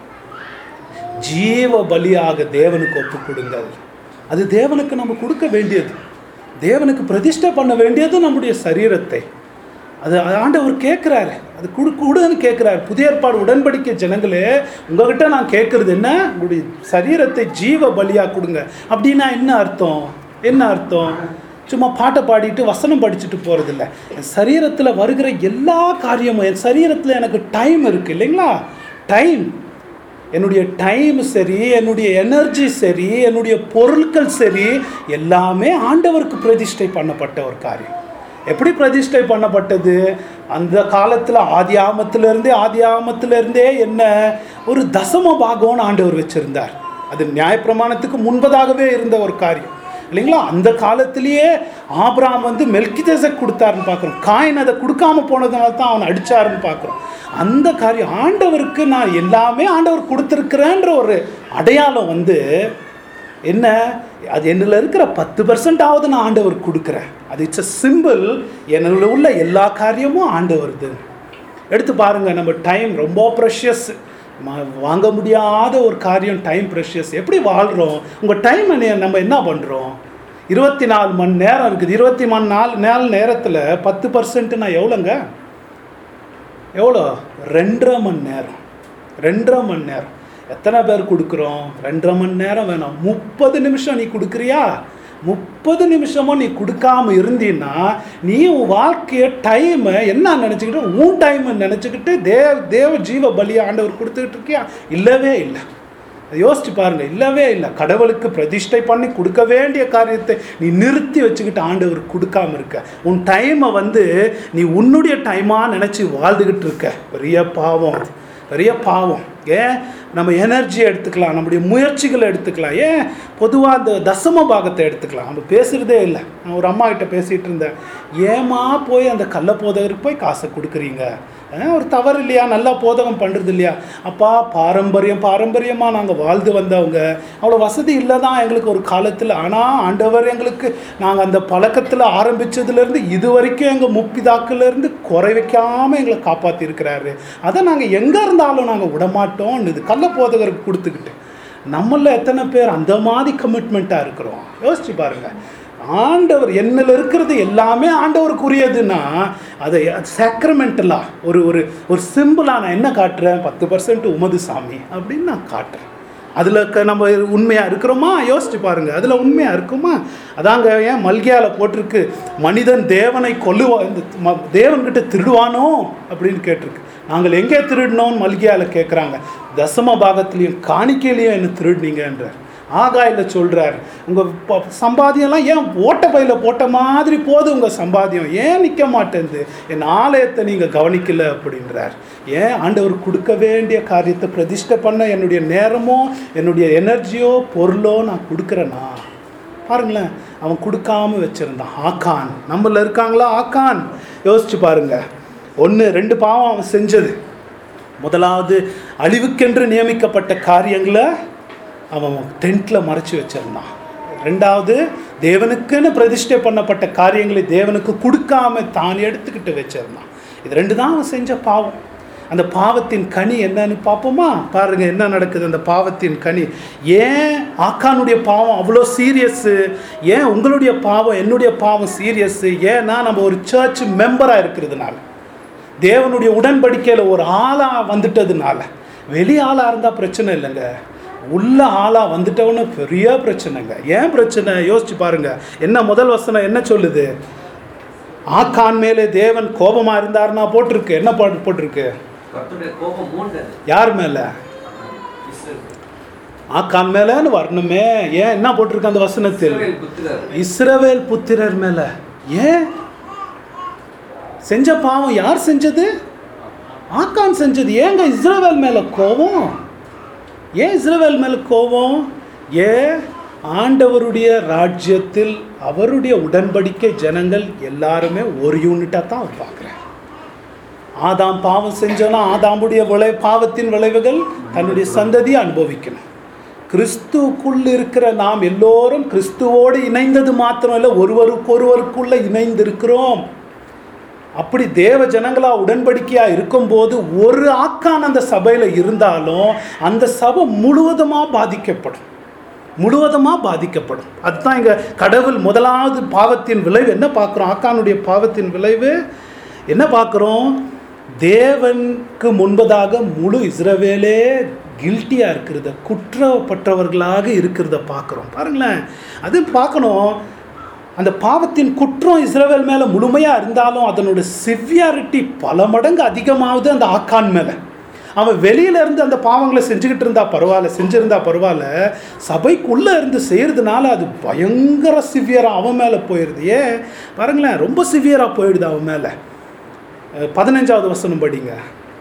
ஜீவ பலியாக தேவனுக்கு ஒப்பு கொடுங்கள் அது தேவனுக்கு நம்ம கொடுக்க வேண்டியது தேவனுக்கு பிரதிஷ்டை பண்ண வேண்டியது நம்முடைய சரீரத்தை அது ஆண்டவர் கேட்குறாரு அது கொடு கொடுன்னு கேட்குறாரு புதிய ஏற்பாடு உடன்படிக்கை ஜனங்களே உங்ககிட்ட நான் கேட்குறது என்ன உங்களுடைய சரீரத்தை ஜீவ பலியாக கொடுங்க அப்படின்னா என்ன அர்த்தம் என்ன அர்த்தம் சும்மா பாட்டை பாடிட்டு வசனம் படிச்சுட்டு போகிறதில்ல என் சரீரத்தில் வருகிற எல்லா காரியமும் என் சரீரத்தில் எனக்கு டைம் இருக்குது இல்லைங்களா டைம் என்னுடைய டைம் சரி என்னுடைய எனர்ஜி சரி என்னுடைய பொருட்கள் சரி எல்லாமே ஆண்டவருக்கு பிரதிஷ்டை பண்ணப்பட்ட ஒரு காரியம் எப்படி பிரதிஷ்டை பண்ணப்பட்டது அந்த காலத்தில் ஆதி ஆமத்திலிருந்தே ஆதி ஆமத்திலிருந்தே என்ன ஒரு தசம பாகம்னு ஆண்டவர் வச்சிருந்தார் அது நியாயப்பிரமாணத்துக்கு முன்பதாகவே இருந்த ஒரு காரியம் இல்லைங்களா அந்த காலத்திலேயே ஆபிராம் வந்து மெல்கிதேசக் கொடுத்தாருன்னு பார்க்குறோம் காயின் அதை கொடுக்காம போனதுனால தான் அவனை அடிச்சாருன்னு பார்க்குறோம் அந்த காரியம் ஆண்டவருக்கு நான் எல்லாமே ஆண்டவர் கொடுத்துருக்குறேன்ற ஒரு அடையாளம் வந்து என்ன அது என்னில் இருக்கிற பத்து பர்சன்டாவது நான் ஆண்டவர் கொடுக்குறேன் அது இட்ஸ் அ சிம்பிள் என்னில் உள்ள எல்லா காரியமும் ஆண்டவருது எடுத்து பாருங்கள் நம்ம டைம் ரொம்ப ப்ரெஷியஸ் வாங்க முடியாத ஒரு காரியம் டைம் ப்ரெஷியஸ் எப்படி வாழ்கிறோம் உங்கள் டைம் நம்ம என்ன பண்ணுறோம் இருபத்தி நாலு மணி நேரம் இருக்குது இருபத்தி மணி நாலு நாலு நேரத்தில் பத்து பர்சன்ட்னா எவ்வளோங்க எவ்வளோ ரெண்டரை மணி நேரம் ரெண்டரை மணி நேரம் எத்தனை பேர் கொடுக்குறோம் ரெண்டரை மணி நேரம் வேணும் முப்பது நிமிஷம் நீ கொடுக்குறியா முப்பது நிமிஷமும் நீ கொடுக்காம இருந்தீன்னா நீ உன் வாழ்க்கைய டைமை என்ன நினச்சிக்கிட்டு உன் டைமை நினச்சிக்கிட்டு தேவ தேவ ஜீவ பலியை ஆண்டவர் கொடுத்துக்கிட்டு இருக்கியா இல்லவே இல்லை யோசிச்சு பாருங்க இல்லவே இல்லை கடவுளுக்கு பிரதிஷ்டை பண்ணி கொடுக்க வேண்டிய காரியத்தை நீ நிறுத்தி வச்சுக்கிட்டு ஆண்டவர் கொடுக்காம இருக்க உன் டைமை வந்து நீ உன்னுடைய டைமாக நினச்சி வாழ்ந்துக்கிட்டு இருக்க பெரிய பாவம் அது பெரிய பாவம் ஏன் நம்ம எனர்ஜி எடுத்துக்கலாம் நம்முடைய முயற்சிகளை எடுத்துக்கலாம் ஏன் பொதுவாக அந்த தசம பாகத்தை எடுத்துக்கலாம் நம்ம பேசுகிறதே இல்லை நான் ஒரு அம்மா கிட்ட பேசிகிட்டு இருந்தேன் ஏமா போய் அந்த கள்ள போதகருக்கு போய் காசை கொடுக்குறீங்க அஹ் ஒரு தவறு இல்லையா நல்லா போதகம் பண்ணுறது இல்லையா அப்பா பாரம்பரியம் பாரம்பரியமாக நாங்கள் வாழ்ந்து வந்தவங்க அவ்வளோ வசதி இல்லை தான் எங்களுக்கு ஒரு காலத்தில் ஆனால் ஆண்டவர் எங்களுக்கு நாங்கள் அந்த பழக்கத்தில் ஆரம்பித்ததுலேருந்து இது வரைக்கும் எங்கள் முப்பிதாக்கிலேருந்து குறை வைக்காமல் எங்களை காப்பாற்றிருக்கிறாரு அதை நாங்கள் எங்கே இருந்தாலும் நாங்கள் விடமாட்டோம் இது கள்ள போதகருக்கு கொடுத்துக்கிட்டு நம்மள எத்தனை பேர் அந்த மாதிரி கமிட்மெண்ட்டாக இருக்கிறோம் யோசிச்சு பாருங்கள் ஆண்டவர் என்னில் இருக்கிறது எல்லாமே ஆண்டவருக்குரியதுன்னா அதை சாக்ரமெண்டலாக ஒரு ஒரு ஒரு சிம்பிளாக நான் என்ன காட்டுறேன் பத்து பர்சன்ட் உமது சாமி அப்படின்னு நான் காட்டுறேன் அதில் க நம்ம உண்மையாக இருக்கிறோமா யோசிச்சு பாருங்கள் அதில் உண்மையாக இருக்குமா அதாங்க ஏன் மல்கியாவில் போட்டிருக்கு மனிதன் தேவனை கொல்லுவா இந்த ம- தேவன்கிட்ட திருடுவானோ அப்படின்னு கேட்டிருக்கு நாங்கள் எங்கே திருடினோம்னு மல்கியாவில் கேட்குறாங்க தசம பாகத்துலேயும் காணிக்கையிலையும் என்ன திருடுனீங்கன்றார் ஆகாயில் சொல்கிறார் உங்கள் சம்பாத்தியம்லாம் ஏன் ஓட்ட பையில போட்ட மாதிரி போதும் உங்கள் சம்பாத்தியம் ஏன் நிற்க மாட்டேங்குது என் ஆலயத்தை நீங்கள் கவனிக்கல அப்படின்றார் ஏன் ஆண்டவர் கொடுக்க வேண்டிய காரியத்தை பிரதிஷ்டை பண்ண என்னுடைய நேரமோ என்னுடைய எனர்ஜியோ பொருளோ நான் கொடுக்குறேனா பாருங்களேன் அவன் கொடுக்காம வச்சிருந்தான் ஆக்கான் நம்மள இருக்காங்களா ஆக்கான் யோசிச்சு பாருங்க ஒன்று ரெண்டு பாவம் அவன் செஞ்சது முதலாவது அழிவுக்கென்று நியமிக்கப்பட்ட காரியங்களை அவன் டென்ட்டில் மறைச்சு வச்சிருந்தான் ரெண்டாவது தேவனுக்குன்னு பிரதிஷ்டை பண்ணப்பட்ட காரியங்களை தேவனுக்கு கொடுக்காம தான் எடுத்துக்கிட்டு வச்சிருந்தான் இது ரெண்டு தான் அவன் செஞ்ச பாவம் அந்த பாவத்தின் கனி என்னன்னு பார்ப்போமா பாருங்க என்ன நடக்குது அந்த பாவத்தின் கனி ஏன் ஆக்கானுடைய பாவம் அவ்வளோ சீரியஸு ஏன் உங்களுடைய பாவம் என்னுடைய பாவம் சீரியஸு ஏன்னா நம்ம ஒரு சர்ச் மெம்பராக இருக்கிறதுனால தேவனுடைய உடன்படிக்கையில் ஒரு ஆளாக வந்துட்டதுனால வெளி ஆளாக இருந்தால் பிரச்சனை இல்லைங்க உள்ள ஆளாக வந்துட்டவனு பெரிய பிரச்சனைங்க ஏன் பிரச்சனை யோசிச்சு பாருங்க என்ன முதல் வசனம் என்ன சொல்லுது ஆக்கான் மேலே தேவன் கோபமா இருந்தாருன்னா போட்டிருக்கு என்ன பாட்டு போட்டிருக்கு கர்த்தருடைய கோபம் மூண்டது யார் மேலே இஸ்ரவேல் ஆக்கான் மேலேன்னு வரணுமே ஏன் என்ன போட்டிருக்கு அந்த வசனத்தில் இஸ்ரவேல் புத்திரர் இஸ்ரவேல் புத்திரர் மேல ஏன் செஞ்ச பாவம் யார் செஞ்சது ஆக்கான் செஞ்சது ஏங்க இஸ்ரவேல் மேல கோபம் ஏன் இஸ்ரவேல் மேல கோபம் ஏன் ஆண்டவருடைய ராஜ்யத்தில் அவருடைய உடன்படிக்கை ஜனங்கள் எல்லாருமே ஒரு யூனிட்டாக தான் அவர் பார்க்குறார் ஆதாம் பாவம் செஞ்சோன்னா ஆதாமுடைய விளை பாவத்தின் விளைவுகள் தன்னுடைய சந்ததியை அனுபவிக்கணும் கிறிஸ்துவுக்குள் இருக்கிற நாம் எல்லோரும் கிறிஸ்துவோடு இணைந்தது மாத்திரம் இல்லை ஒருவருக்கொருவருக்குள்ள இணைந்திருக்கிறோம் அப்படி தேவ ஜனங்களா உடன்படிக்கையா இருக்கும்போது ஒரு ஆக்கான் அந்த சபையில இருந்தாலும் அந்த சபை முழுவதுமா பாதிக்கப்படும் முழுவதுமா பாதிக்கப்படும் அதுதான் இங்க கடவுள் முதலாவது பாவத்தின் விளைவு என்ன பார்க்குறோம் ஆக்கானுடைய பாவத்தின் விளைவு என்ன பார்க்குறோம் தேவனுக்கு முன்பதாக முழு இஸ்ரவேலே கில்ட்டியாக இருக்கிறத குற்றப்பட்டவர்களாக இருக்கிறத பார்க்குறோம் பாருங்களேன் அது பார்க்கணும் அந்த பாவத்தின் குற்றம் இஸ்ரவேல் மேலே முழுமையாக இருந்தாலும் அதனோட சிவியாரிட்டி பல மடங்கு அதிகமாகுது அந்த ஆக்கான் மேலே அவன் வெளியில இருந்து அந்த பாவங்களை செஞ்சுக்கிட்டு இருந்தா பரவாயில்ல செஞ்சிருந்தா பரவாயில்ல சபைக்குள்ளே இருந்து செய்கிறதுனால அது பயங்கர சிவியராக அவன் மேலே போயிடுது ஏன் பாருங்களேன் ரொம்ப சிவியராக போயிடுது அவன் மேலே அஹ் பதினஞ்சாவது வசனம் படிங்க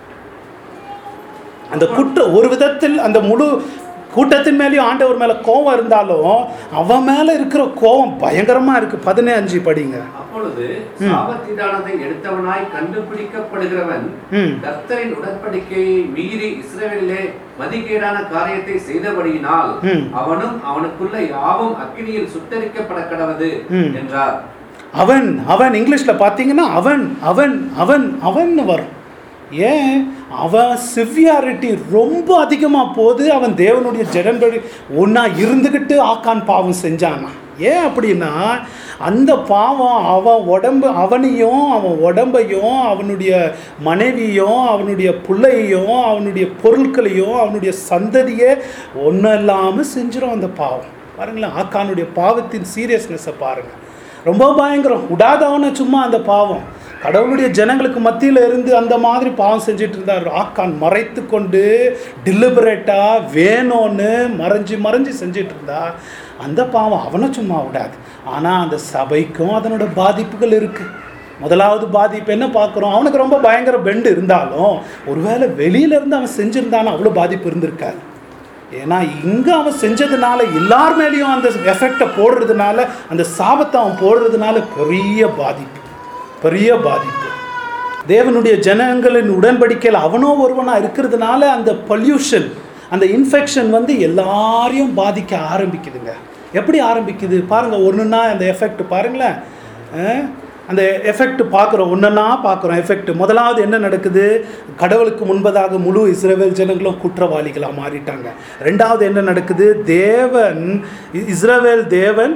அந்த குற்ற ஒரு விதத்தில் அந்த முழு கூட்டத்தின் மேலேயும் ஆண்டவர் மேலே கோபம் இருந்தாலும் அவன் மேலே இருக்கிற கோபம் பயங்கரமா இருக்கு பதினஞ்சு படிங்க அப்பொழுது சாபத்தீடானதை எடுத்தவனாய் கண்டுபிடிக்கப்படுகிறவன் ம் கர்த்தரின் உடன்படிக்கையை மீறி இஸ்ரவேலிலே மதிகேடான காரியத்தை செய்தபடியினால் ம். அவனும் அவனுக்குள்ள யாவும் அக்கினியில் சுட்டரிக்கப்பட கடவது ம். என்றார் அவன் அவன் இங்கிலீஷ்ல பார்த்தீங்கன்னா அவன் அவன் அவன் அவன் வரும் ஏன் அவன் சிவியாரிட்டி ரொம்ப அதிகமாக போகுது அவன் தேவனுடைய ஜனம்படி ஒன்றா இருந்துக்கிட்டு ஆக்கான் பாவம் செஞ்சானா ஏன் அப்படின்னா அந்த பாவம் அவன் உடம்பு அவனையும் அவன் உடம்பையும் அவனுடைய மனைவியும் அவனுடைய பிள்ளையையும் அவனுடைய பொருட்களையும் அவனுடைய சந்ததியை ஒன்றும் இல்லாமல் செஞ்சிடும் அந்த பாவம் பாருங்களேன் ஆக்கானுடைய பாவத்தின் சீரியஸ்னஸை பாருங்கள் ரொம்ப பயங்கரம் விடாதவன சும்மா அந்த பாவம் கடவுளுடைய ஜனங்களுக்கு மத்தியில் இருந்து அந்த மாதிரி பாவம் செஞ்சுட்டு இருந்தார் ஆக்கான் மறைத்து கொண்டு டிலிபரேட்டாக வேணும்னு மறைஞ்சு மறைஞ்சு செஞ்சுட்டு இருந்தா அந்த பாவம் அவனை சும்மா விடாது ஆனால் அந்த சபைக்கும் அதனோட பாதிப்புகள் இருக்குது முதலாவது பாதிப்பு என்ன பார்க்குறோம் அவனுக்கு ரொம்ப பயங்கர பெண்டு இருந்தாலும் ஒருவேளை வெளியில இருந்து அவன் செஞ்சிருந்தானா அவ்வளோ பாதிப்பு இருந்திருக்காது ஏன்னா இங்கே அவன் செஞ்சதுனால எல்லார் மேலேயும் அந்த எஃபெக்டை போடுறதுனால அந்த சாபத்தை அவன் போடுறதுனால பெரிய பாதிப்பு பெரிய பாதிப்பு தேவனுடைய ஜனங்களின் உடன்படிக்கையில் அவனோ ஒருவனாக இருக்கிறதுனால அந்த பொல்யூஷன் அந்த இன்ஃபெக்ஷன் வந்து எல்லாரையும் பாதிக்க ஆரம்பிக்குதுங்க எப்படி ஆரம்பிக்குது பாருங்கள் ஒன்றுன்னா அந்த எஃபெக்ட் பாருங்களேன் அஹ், அந்த எஃபெக்ட் பார்க்குறோம் ஒன்றுன்னா பார்க்குறோம் எஃபெக்ட் முதலாவது என்ன நடக்குது கடவுளுக்கு முன்பதாக முழு இஸ்ரவேல் ஜனங்களும் குற்றவாளிகளாக மாறிட்டாங்க ரெண்டாவது என்ன நடக்குது தேவன் இ- இஸ்ரவேல் தேவன்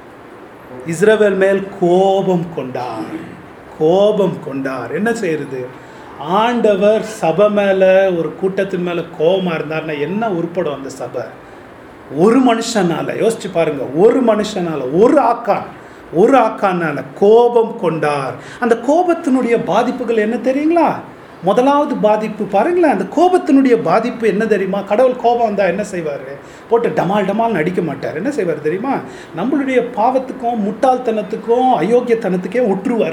இஸ்ரவேல் மேல் கோபம் கொண்டார் கோபம் கொண்டார் என்ன செய்யறது ஆண்டவர் சபை மேலே ஒரு கூட்டத்தின் மேலே கோபமாக இருந்தார்னா என்ன உருப்படும் அந்த சபை ஒரு மனுஷனால யோசிச்சு பாருங்க ஒரு மனுஷனால ஒரு ஆக்கான் ஒரு ஆக்கானால கோபம் கொண்டார் அந்த கோபத்தினுடைய பாதிப்புகள் என்ன தெரியுங்களா முதலாவது பாதிப்பு பாருங்களேன் அந்த கோபத்தினுடைய பாதிப்பு என்ன தெரியுமா கடவுள் கோபம் வந்தால் என்ன செய்வார் போட்டு டமால் டமால் நடிக்க மாட்டார் என்ன செய்வார் தெரியுமா நம்மளுடைய பாவத்துக்கும் முட்டாள்தனத்துக்கும் அயோக்கியத்தனத்துக்கே விட்டுருவார்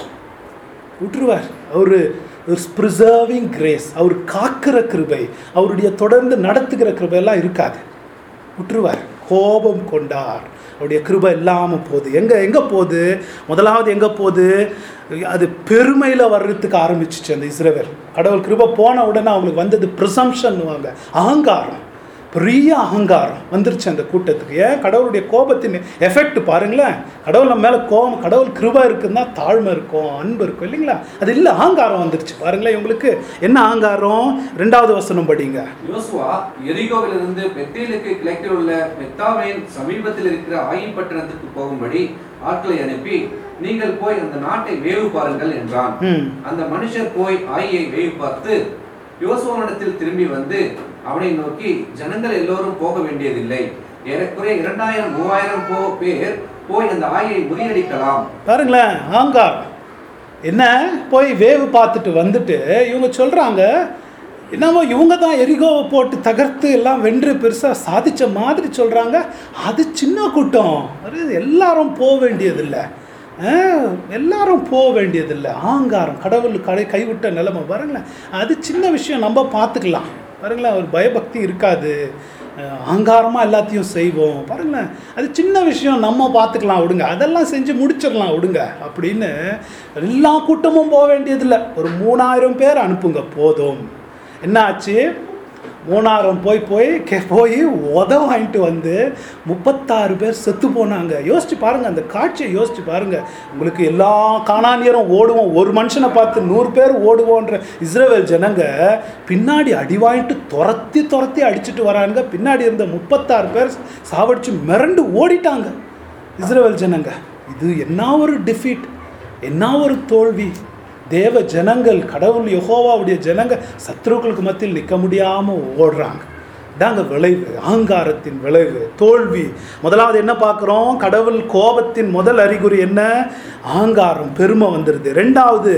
விட்டுருவார் அவர் ப்ரிசர்விங் கிரேஸ் அவர் காக்கிற கிருபை அவருடைய தொடர்ந்து நடத்துகிற கிருபை எல்லாம் இருக்காது விட்டுருவார் கோபம் கொண்டார் அவருடைய கிருபை இல்லாமல் போகுது எங்கே எங்கே போகுது முதலாவது எங்கே போகுது அது பெருமையில் வர்றதுக்கு ஆரம்பிச்சிச்சு அந்த இஸ்ரேவேல் கடவுள் கிருபை போன உடனே அவங்களுக்கு வந்தது ப்ரிசம்ஷன்னுவாங்க அகங்காரம் பெரிய அகங்காரம் வந்துருச்சு அந்த கூட்டத்துக்கு ஏன் கடவுளுடைய கோபத்தின் எஃபெக்ட் பாருங்களேன் கடவுள் நம்ம மேலே கோபம் கடவுள் கிருபை இருக்குன்னா தாழ்மை இருக்கும் அன்பு இருக்கும் இல்லைங்களா அது இல்லை அகங்காரம் வந்துருச்சு பாருங்களேன் இவங்களுக்கு என்ன அகங்காரம் ரெண்டாவது வசனம் படிங்க யோசுவா எரிகோவிலிருந்து பெத்தேலுக்கு கிழக்கில் உள்ள பெத்தாவேன் சமீபத்தில் இருக்கிற ஆயின் பட்டணத்துக்கு போகும்படி ஆட்களை அனுப்பி நீங்கள் போய் அந்த நாட்டை வேவு பாருங்கள் என்றான் ம் அந்த மனுஷர் போய் ஆயியை வேவு பார்த்து யோசுவானிடத்தில் திரும்பி வந்து அவனை நோக்கி ஜனங்கள் எல்லோரும் போக வேண்டியதில்லை ஏறக்குறைய இரண்டாயிரம் மூவாயிரம் போ பேர் போய் அந்த ஆயை முறியடிக்கலாம் பாருங்களேன் அகங்காரம் என்ன போய் வேவு பார்த்துட்டு வந்துட்டு இவங்க சொல்கிறாங்க என்னவோ இவங்க தான் எரிகோவை போட்டு தகர்த்து எல்லாம் வென்று பெருசாக சாதிச்ச மாதிரி சொல்கிறாங்க அது சின்ன கூட்டம் அது எல்லாரும் போக வேண்டியதில்லை ஆ, எல்லாரும் போக வேண்டியதில்லை ஆங்காரம் கடவுள் கடை கைவிட்ட நிலைமை பாருங்களேன் அது சின்ன விஷயம் நம்ம பார்த்துக்கலாம் பாருங்களேன் ஒரு பயபக்தி இருக்காது அகங்காரமாக எல்லாத்தையும் செய்வோம் பாருங்களேன் அது சின்ன விஷயம் நம்ம பார்த்துக்கலாம் விடுங்க அதெல்லாம் செஞ்சு முடிச்சிடலாம் விடுங்க அப்படின்னு எல்லா கூட்டமும் போக வேண்டியதில்லை ஒரு மூணாயிரம் பேர் அனுப்புங்க போதும் என்ன ஆச்சு மூணாயிரம் போய் போய் கே போய் உத வாங்கிட்டு வந்து முப்பத்தாறு பேர் செத்து போனாங்க யோசிச்சு பாருங்க அந்த காட்சியை யோசிச்சு பாருங்க உங்களுக்கு எல்லா காணானியரும் ஓடுவோம் ஒரு மனுஷனை பார்த்து நூறு பேர் ஓடுவோன்ற இஸ்ரேல் ஜனங்க பின்னாடி அடி வாங்கிட்டு துரத்தி துரத்தி அடிச்சுட்டு வராங்க பின்னாடி இருந்த முப்பத்தாறு பேர் சாவடிச்சு மிரண்டு ஓடிட்டாங்க இஸ்ரேல் ஜனங்க இது என்ன ஒரு டிஃபீட் என்ன ஒரு தோல்வி தேவ ஜனங்கள் கடவுள் யெகோவாவுடைய ஜனங்க சத்ருக்களுக்கு மத்தியில் நிற்க முடியாமல் ஓடுறாங்க இதாங்க விளைவு அகங்காரத்தின் விளைவு தோல்வி முதலாவது என்ன பார்க்குறோம் கடவுள் கோபத்தின் முதல் அறிகுறி என்ன அகங்காரம் பெருமை வந்துடுது ரெண்டாவது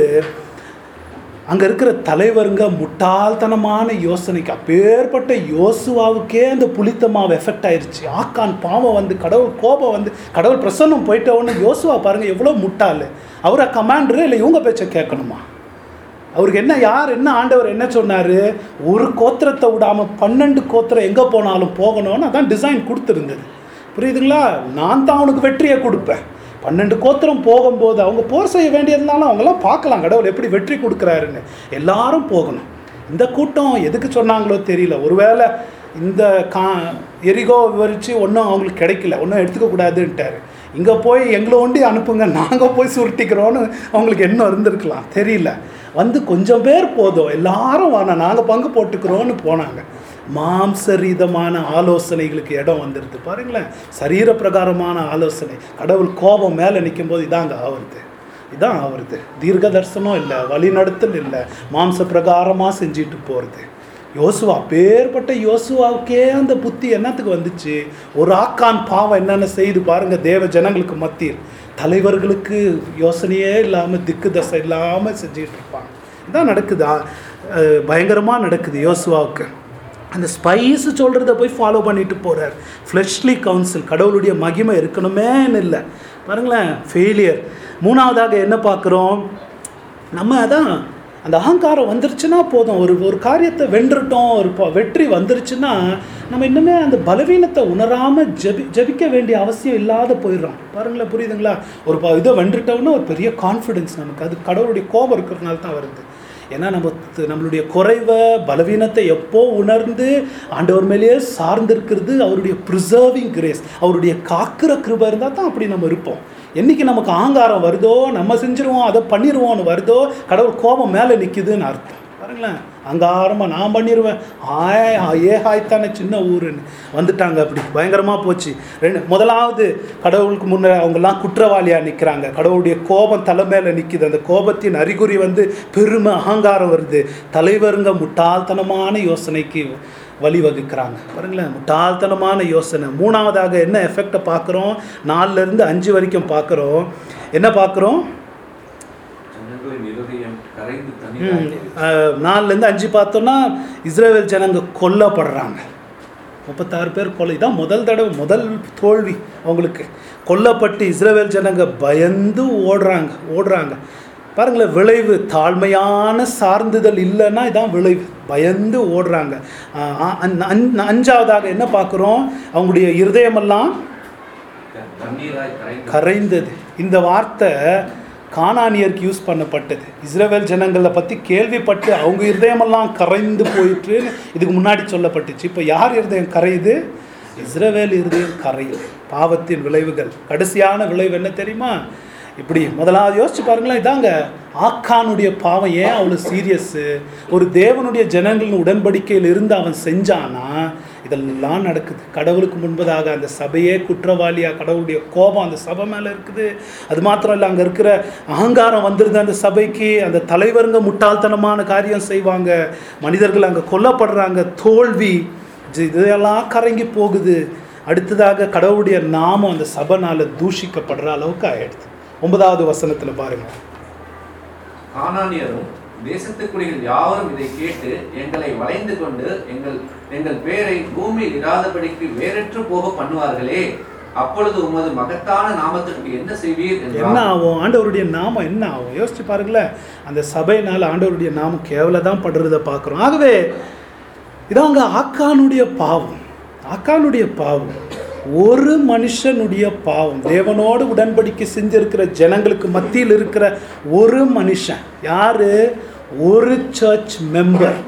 அங்கே இருக்கிற தலைவருங்க முட்டாள்தனமான யோசனைக்கு அப்பேற்பட்ட யோசுவாவுக்கே அந்த புளித்தமாவு எஃபெக்ட் ஆயிருச்சு ஆக்கான் பாவம் வந்து கடவுள் கோபம் வந்து கடவுள் பிரசன்னம் போயிட்ட உடனே யோசுவா பாருங்க எவ்வளோ முட்டாள் அவரை கமாண்டரு இல்லை இவங்க பேச்சை கேட்கணுமா அவருக்கு என்ன யார் என்ன ஆண்டவர் என்ன சொன்னார் ஒரு கோத்திரத்தை விடாமல் பன்னெண்டு கோத்திரம் எங்கே போனாலும் போகணும்னு அதான் டிசைன் கொடுத்துருந்தது புரியுதுங்களா நான் தான் அவனுக்கு வெற்றியை கொடுப்பேன் பன்னெண்டு கோத்திரம் போகும்போது அவங்க போர் செய்ய வேண்டியதுனால அவங்களாம் பார்க்கலாம் கடவுள் எப்படி வெற்றி கொடுக்குறாருன்னு எல்லாரும் போகணும் இந்த கூட்டம் எதுக்கு சொன்னாங்களோ தெரியல ஒருவேளை இந்த கா எரிகோ விவரித்து ஒன்றும் அவங்களுக்கு கிடைக்கல ஒன்றும் எடுத்துக்க கூடாதுன்ட்டாரு இங்கே போய் எங்களை ஒண்டி அனுப்புங்க நாங்கள் போய் சுருட்டிக்கிறோன்னு அவங்களுக்கு என்ன இருந்திருக்கலாம் தெரியல வந்து கொஞ்சம் பேர் போதும் எல்லாரும் வாங்க நாங்கள் பங்கு போட்டுக்கிறோன்னு போனாங்க மாம்சரீதமான ஆலோசனைகளுக்கு இடம் வந்துடுது பாருங்களேன் சரீர பிரகாரமான ஆலோசனை கடவுள் கோபம் மேலே நிற்கும்போது இதாங்க ஆவருது இதான் ஆவருது தீர்க்க தரிசனம் இல்லை வழிநடத்தல் இல்லை மாம்ச பிரகாரமாக செஞ்சுட்டு போகிறது யோசுவா பேர்பட்ட யோசுவாவுக்கே அந்த புத்தி என்னத்துக்கு வந்துச்சு ஒரு ஆக்கான் பாவம் என்னென்ன செய்து பாருங்க தேவ ஜனங்களுக்கு மத்தியில் தலைவர்களுக்கு யோசனையே இல்லாமல் திக்கு தசை இல்லாமல் செஞ்சுட்டு இருப்பாங்க இதான் நடக்குதா பயங்கரமாக நடக்குது யோசுவாவுக்கு அந்த ஸ்பைஸ் சொல்கிறத போய் ஃபாலோ பண்ணிட்டு போகிறார் ஃப்ளெஷ்லி கவுன்சில் கடவுளுடைய மகிமை இருக்கணுமேன்னு இல்லை பாருங்களேன் ஃபெயிலியர் மூணாவதாக என்ன பார்க்குறோம் நம்ம அதான் அந்த அகங்காரம் வந்துருச்சுன்னா போதும் ஒரு ஒரு காரியத்தை வென்றுட்டோம் ஒரு ப- வெற்றி வந்துருச்சுன்னா நம்ம இன்னுமே அந்த பலவீனத்தை உணராமல் ஜெபி ஜெபிக்க வேண்டிய அவசியம் இல்லாத போயிடுறோம் பாருங்களேன் புரியுதுங்களா ஒரு ப- இதை வென்றுட்டோம்னா ஒரு பெரிய கான்ஃபிடென்ஸ் நமக்கு அது கடவுளுடைய கோபம் இருக்கிறதுனால தான் வருது ஏன்னா நம்ம த- நம்மளுடைய குறைவை பலவீனத்தை எப்போ உணர்ந்து ஆண்டவர் மேலேயே சார்ந்திருக்கிறது அவருடைய ப்ரிசர்விங் கிரேஸ் அவருடைய காக்கிற கிருபை இருந்தால் தான் அப்படி நம்ம இருப்போம் என்னைக்கு நமக்கு ஆங்காரம் வருதோ நம்ம செஞ்சிருவோம் அதை பண்ணிடுவோம்னு வருதோ கடவுள் கோபம் மேலே நிற்கிதுன்னு அர்த்தம் பாருங்களேன் அங்காரமாக நான் பண்ணிடுவேன் ஆய் ஏ ஹாய்த்தானே சின்ன ஊருன்னு வந்துட்டாங்க அப்படி பயங்கரமாக போச்சு ரெண்டு முதலாவது கடவுளுக்கு முன்னே அவங்கெல்லாம் குற்றவாளியாக நிற்கிறாங்க கடவுளுடைய கோபம் தலை மேலே நிற்கிது அந்த கோபத்தின் அறிகுறி வந்து பெருமை அகங்காரம் வருது தலைவருங்க முட்டாள்தனமான யோசனைக்கு வழிவகுக்கிறாங்க பாருங்களேன் முட்டாள்தனமான யோசனை மூணாவதாக என்ன எஃபெக்டை பார்க்குறோம் நாலுலேருந்து அஞ்சு வரைக்கும் பார்க்குறோம் என்ன பார்க்குறோம் ஜனங்களின் இருதயம் கரைந்து ம், தண்ணீர் அஹ், நாலுலேருந்து அஞ்சு பார்த்தோன்னா இஸ்ரேல் ஜனங்க கொல்லப்படுறாங்க முப்பத்தாறு பேர் கொலை இதான் முதல் தடவை முதல் தோல்வி அவங்களுக்கு கொல்லப்பட்டு இஸ்ரேல் ஜனங்க பயந்து ஓடுறாங்க ஓடுறாங்க பாருங்களேன் விளைவு தாழ்மையான சார்ந்துதல் இல்லைன்னா இதான் விளைவு பயந்து ஓடுறாங்க அஹ், அ- அஞ்- அஞ்சாவதாக என்ன பார்க்குறோம் அவங்களுடைய இருதயமெல்லாம் தண்ணீராய் கரைந்து கரைந்தது இந்த வார்த்தை கானானியருக்கு யூஸ் பண்ணப்பட்டது இஸ்ரவேல் ஜனங்களை பற்றி கேள்விப்பட்டு அவங்க இருதயமெல்லாம் கரைந்து போயிட்டுன்னு இதுக்கு முன்னாடி சொல்லப்பட்டுச்சு இப்போ யார் இருதயம் கரையுது இஸ்ரவேல் இருதயம் கரையுது பாவத்தின் விளைவுகள் கடைசியான விளைவு என்ன தெரியுமா இப்படி முதலாவது யோசிச்சு பாருங்களேன் இதாங்க ஆக்கானுடைய பாவம் ஏன் அவ்வளோ சீரியஸு ஒரு தேவனுடைய ஜனங்களின் உடன்படிக்கையில் இருந்து அவன் செஞ்சானா இதெல்லாம் நடக்குது கடவுளுக்கு முன்பதாக அந்த சபையே குற்றவாளியா கடவுளுடைய கோபம் அந்த சபை மேலே இருக்குது அது மாத்திரம் இல்லை அங்கே இருக்கிற அகங்காரம் வந்துருது அந்த சபைக்கு அந்த தலைவருங்க முட்டாள்தனமான காரியம் செய்வாங்க மனிதர்கள் அங்கே கொல்லப்படுறாங்க தோல்வி இது- இதெல்லாம் கரங்கி போகுது அடுத்ததாக கடவுளுடைய நாமம் அந்த சபைனால தூஷிக்கப்படுற அளவுக்கு ஆயிடுது ஒன்பதாவது வசனத்துல பாருங்க கானானியரும் தேசத்துக்குடிகள் யாவரும் இதை கேட்டு எங்களை வளைந்து கொண்டு எங்கள் எங்கள் பேரை பூமியில் இராதபடிக்கு வேறற்று போக பண்ணுவார்களே அப்பொழுது உமது மகத்தான நாமத்திற்கு என்ன செய்வீர் என்ன என்றார் ஆகும் ஆண்டவருடைய நாமம் என்ன ஆகும் யோசிச்சு பாருங்களேன் அந்த சபையினால் ஆண்டவருடைய நாமம் கேவல தான் படுறத பார்க்குறோம் ஆகவே இதாங்க ஆக்கானுடைய பாவம் ஆக்கானுடைய பாவம் ஒரு மனுஷனுடைய பாவம் தேவனோடு உடன்படிக்கை செஞ்சிருக்கிற ஜனங்களுக்கு மத்தியில் இருக்கிற ஒரு மனுஷன் யாரு ஒரு சர்ச் மெம்பர்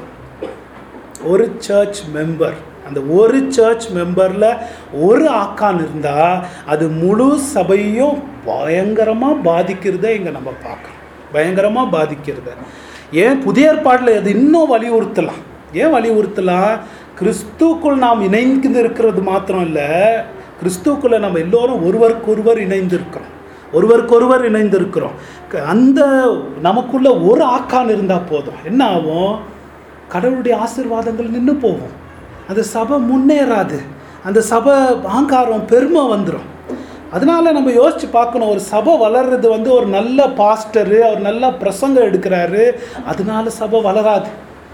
ஒரு சர்ச் மெம்பர் அந்த ஒரு சர்ச் மெம்பரில் ஒரு ஆக்கான் இருந்தால் அது முழு சபையும் பயங்கரமாக பாதிக்கிறத இங்கே நம்ம பார்க்குறோம் பயங்கரமாக பாதிக்கிறத ஏன் புதிய ஏற்பாட்டில் அது இன்னும் வலியுறுத்தலாம் ஏன் வலியுறுத்தலாம் கிறிஸ்துக்குள் நாம் இணைந்து இருக்கிறது மாத்திரம் இல்லை கிறிஸ்துக்குள்ளே நம்ம எல்லோரும் ஒருவருக்கொருவர் இணைந்திருக்கிறோம் ஒருவருக்கொருவர் இணைந்திருக்கிறோம் க- அந்த நமக்குள்ள ஒரு ஆக்கான் இருந்தால் போதும் என்ன ஆகும் கடவுளுடைய ஆசீர்வாதங்கள் நின்று போகும் அந்த சபை முன்னேறாது அந்த சபை அகங்காரம் பெருமை வந்துடும் அதனால நம்ம யோசிச்சு பார்க்கணும் ஒரு சபை வளர்றது வந்து ஒரு நல்ல பாஸ்டரு அவர் நல்ல பிரசங்கம் எடுக்கிறாரு அதனால சபை வளராது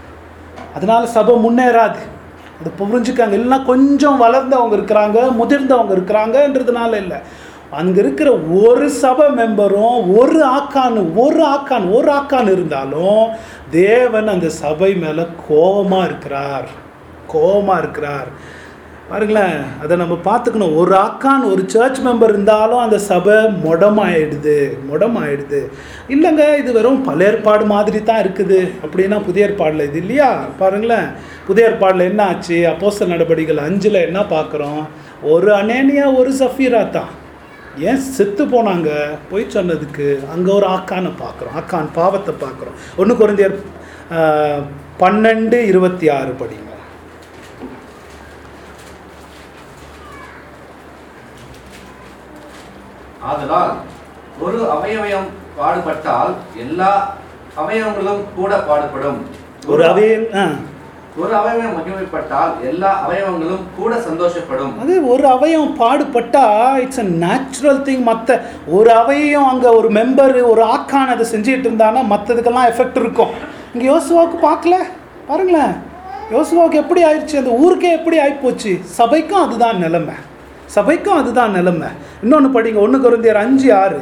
அதனால சபை முன்னேறாது அது புரிஞ்சுக்காங்க இல்லைன்னா கொஞ்சம் வளர்ந்தவங்க இருக்கிறாங்க முதிர்ந்தவங்க இருக்கிறாங்கன்றதுனால இல்லை அங்கே இருக்கிற ஒரு சபை மெம்பரும் ஒரு ஆக்கான் ஒரு ஆக்கான் ஒரு ஆக்கான் இருந்தாலும் தேவன் அந்த சபை மேலே கோபமாக இருக்கிறார் கோபமாக இருக்கிறார் பாருங்களேன் அதை நம்ம பார்த்துக்கணும் ஒரு ஆக்கான் ஒரு சர்ச் மெம்பர் இருந்தாலும் அந்த சபை முடமாயிடுது முடமாயிடுது இல்லைங்க இது வெறும் பழைய ஏற்பாடு மாதிரி தான் இருக்குது அப்படின்னா புதிய ஏற்பாடில் இது இல்லையா பாருங்களேன் புதிய ஏற்பாடில் என்ன ஆச்சு அப்போஸ்தலர் நடவடிக்கைகள் அஞ்சில் என்ன பார்க்குறோம் ஒரு அனேனியா ஒரு சஃபீரா தான் ஏன் செத்து போனாங்க போய் சொன்னதுக்கு அங்கே ஒரு ஆக்கானை பார்க்குறோம் ஆக்கான் பாவத்தை பார்க்குறோம் ஒன்று குறைந்தர் பன்னெண்டு இருபத்தி ஆறு படிங்க ஆதலால் ஒரு அவயவம் பாடுபட்டால் எல்லா அவயவங்களும் கூட பாடுபடும் ஒரு அவைய ஆ ஒரு அவயவம் மகிமைப்பட்டால் எல்லா அவயவங்களும் கூட சந்தோஷப்படும் அது ஒரு அவயம் பாடுபட்டா இட்ஸ் அ நேச்சுரல் திங் மற்ற ஒரு அவையும் அங்கே ஒரு மெம்பர் ஒரு ஆக்கான் அதை செஞ்சுட்டு இருந்தானா மற்றதுக்கெல்லாம் எஃபெக்ட் இருக்கும் இங்கே யோசுவாவுக்கு பார்க்கல பாருங்களேன் யோசுவாவுக்கு எப்படி ஆயிடுச்சு அந்த ஊருக்கே எப்படி ஆயிப்போச்சு சபைக்கும் அதுதான் நிலைமை சபைக்கும் அதுதான் நிலைமை இன்னொன்று படிங்க ஒன்று குருந்தியர் அஞ்சு ஆறு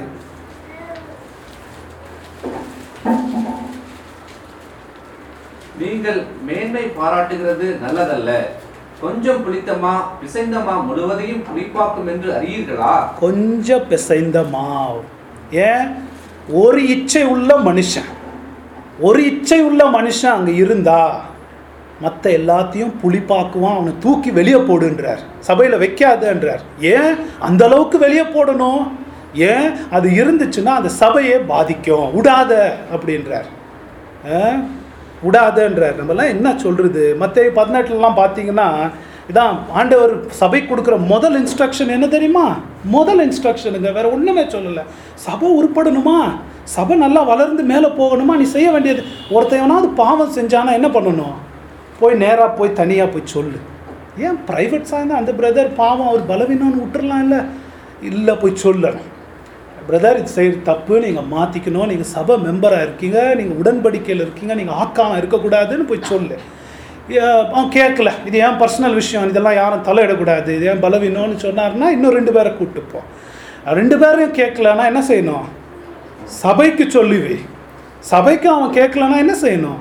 நீங்கள் மேன்மை பாராட்டுகிறது நல்லதல்ல கொஞ்சம் புளித்தமா பிசைந்தமா முழுவதையும் புளிப்பாக்கும் என்று அறியீர்களா கொஞ்சம் பிசைந்த மாவு ஏன் ஒரு இச்சை உள்ள மனுஷன் ஒரு இச்சை உள்ள மனுஷன் அங்கே இருந்தா மற்ற எல்லாத்தையும் புளிப்பாக்குவான் அவனை தூக்கி வெளியே போடுன்றார் சபையில் வைக்காதன்றார் ஏன் அந்த அளவுக்கு வெளியே போடணும் ஏன் அது இருந்துச்சுன்னா அந்த சபையே பாதிக்கும் விடாத அப்படின்றார் ஆ? விடாதன்றார் நம்மலாம் என்ன சொல்கிறது மற்ற பதினெட்டுலலாம் பார்த்தீங்கன்னா இதான் ஆண்டவர் சபை கொடுக்குற முதல் இன்ஸ்ட்ரக்ஷன் என்ன தெரியுமா முதல் இன்ஸ்ட்ரக்ஷனுங்க வேற ஒன்றுமே சொல்லலை சபை உருப்படணுமா சபை நல்லா வளர்ந்து மேலே போகணுமா நீ செய்ய வேண்டியது ஒருத்தவனாவது பாவம் செஞ்சானா என்ன பண்ணணும் போய் நேராக போய் தனியாக போய் சொல்லு ஏன் ப்ரைவேட் சார்ந்த அந்த பிரதர் பாவம் அவர் பலவீனம்னு விட்டுறலாம் இல்லை இல்லை போய் சொல்லணும் பிரதர் இது செய்கிற தப்பு நீங்கள் மாற்றிக்கணும் நீங்கள் சபை மெம்பராக இருக்கீங்க நீங்கள் உடன்படிக்கையில் இருக்கீங்க நீங்கள் ஆக்காம இருக்கக்கூடாதுன்னு போய் சொல்லு ஏ, அவன் கேட்கல இது ஏன் பர்சனல் விஷயம் இதெல்லாம் யாரும் தலையிடக்கூடாது இது ஏன் பலவீனம்னு சொன்னார்னா இன்னும் ரெண்டு பேரை கூப்பிட்டுப்போம் ரெண்டு பேரையும் கேட்கலன்னா என்ன செய்யணும் சபைக்கு சொல்லுவி சபைக்கு அவன் கேட்கலன்னா என்ன செய்யணும்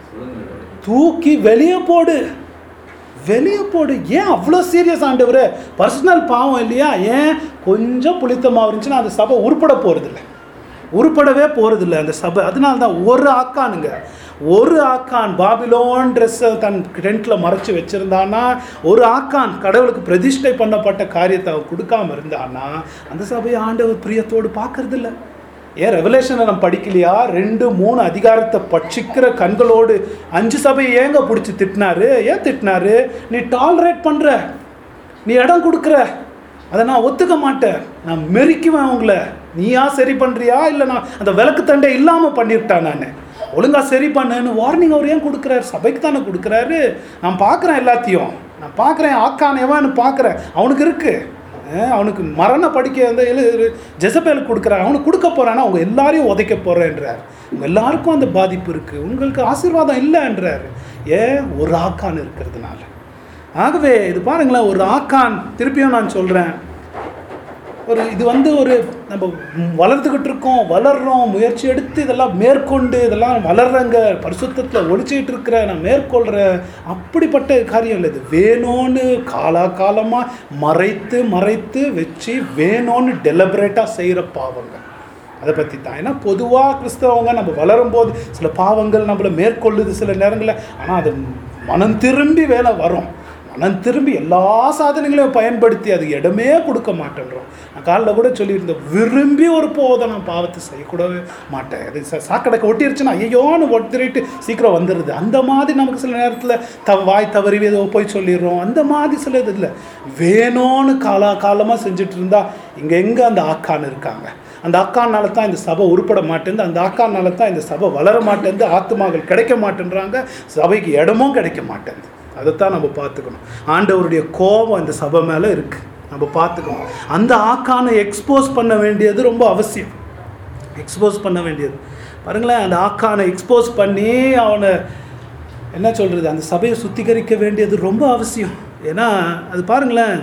தூக்கி வெளியே போடு வெளியே போடு ஏன் அவ்வளோ சீரியஸ் ஆண்டவர் பர்சனல் பாவம் இல்லையா ஏன் கொஞ்சம் புளித்தமாக இருந்துச்சுன்னா அந்த சபை உருப்பட போகிறதில்ல உருப்படவே போகிறதில்ல அந்த சபை அதனால தான் ஒரு ஆக்கானுங்க ஒரு ஆக்கான் பாபிலோன் ட்ரெஸ்ஸை தன் டென்ட்டில் மறைச்சி வச்சுருந்தானா ஒரு ஆக்கான் கடவுளுக்கு பிரதிஷ்டை பண்ணப்பட்ட காரியத்தை அவன் கொடுக்காம இருந்தானா அந்த சபையை ஆண்டவர் பிரியத்தோடு பார்க்கறதில்ல ஏன் ரெவலேஷனை நம்ம படிக்கலையா ரெண்டு மூணு அதிகாரத்தை பட்சிக்கிற கண்களோடு அஞ்சு சபையை ஏங்க பிடிச்சி திட்டினாரு ஏன் திட்டினாரு நீ டாலரேட் பண்ணுற நீ இடம் கொடுக்குற அதை நான் ஒத்துக்க மாட்டேன் நான் மெரிக்குவேன் உங்களை நீயா சரி பண்ணுறியா இல்லை நான் அந்த விளக்கு தண்டை இல்லாமல் பண்ணிவிட்டேன் நான் ஒழுங்கா சரி பண்ணுன்னு வார்னிங் அவர் ஏன் கொடுக்குறாரு சபைக்கு தானே கொடுக்குறாரு நான் பார்க்குறேன் எல்லாத்தையும் நான் பார்க்குறேன் ஆக்கான் எவன்னு பார்க்குறேன் அவனுக்கு இருக்குது அஹ் அவனுக்கு மரண படிக்க வந்து எழு ஜெசபேலுக்கு கொடுக்குறாரு அவனுக்கு கொடுக்க போறானா அவங்க எல்லாரையும் உதைக்க போறேன்றார் உங்க எல்லாருக்கும் அந்த பாதிப்பு இருக்கு உங்களுக்கு ஆசீர்வாதம் இல்லைன்றாரு ஏன் ஒரு ஆக்கான் இருக்கிறதுனால ஆகவே இது பாருங்களேன் ஒரு ஆக்கான் திருப்பியும் நான் சொல்றேன் ஒரு இது வந்து ஒரு நம்ம வளர்த்துக்கிட்டு இருக்கோம் வளர்றோம் முயற்சி எடுத்து இதெல்லாம் மேற்கொண்டு இதெல்லாம் வளர்றங்க பரிசுத்தத்தில் ஒழிச்சிட்டு இருக்கிற நான் மேற்கொள்கிறேன் அப்படிப்பட்ட காரியம் இல்லை இது வேணும்னு காலாகாலமாக மறைத்து மறைத்து வச்சு வேணும்னு டெலபரேட்டாக செய்கிற பாவங்கள் அதை பற்றி தான் ஏன்னா பொதுவாக கிறிஸ்தவங்க நம்ம வளரும்போது சில பாவங்கள் நம்மளை மேற்கொள்ளுது சில நேரங்களில் ஆனால் அது மனம் திரும்பி வேலை வரும் மனம் திரும்பி எல்லா சாதனங்களையும் பயன்படுத்தி அது இடமே கொடுக்க மாட்டேன்றோம் நான் காலைல கூட சொல்லியிருந்தேன் விரும்பி ஒரு போதை நான் பாவத்தை செய்யக்கூடவே மாட்டேன் அது ச- சாக்கடைக்கு ஒட்டிருச்சுன்னா ஐயோன்னு ஒட்டிட்டு சீக்கிரம் வந்துடுது அந்த மாதிரி நமக்கு சில நேரத்தில் த வாய் தவறி ஏதோ போய் சொல்லிடுறோம் அந்த மாதிரி சில இது இல்லை வேணும்னு காலா காலமாக செஞ்சுட்டு இருந்தா இங்கே எங்கே அந்த ஆக்கான் இருக்காங்க அந்த அக்கானால தான் இந்த சபை உருப்பட மாட்டேங்குது அந்த அக்கானால தான் இந்த சபை வளர மாட்டேங்குது ஆத்துமாக்கள் கிடைக்க மாட்டேன்றாங்க சபைக்கு இடமும் கிடைக்க மாட்டேங்குது அதைத்தான் நம்ம பார்த்துக்கணும் ஆண்டவருடைய கோபம் இந்த சபை மேலே இருக்கு நம்ம பார்த்துக்கணும் அந்த ஆக்கானை எக்ஸ்போஸ் பண்ண வேண்டியது ரொம்ப அவசியம் எக்ஸ்போஸ் பண்ண வேண்டியது பாருங்களேன் அந்த ஆக்கானை எக்ஸ்போஸ் பண்ணி அவனை என்ன சொல்கிறது அந்த சபையை சுத்திகரிக்க வேண்டியது ரொம்ப அவசியம் ஏன்னா அது பாருங்களேன்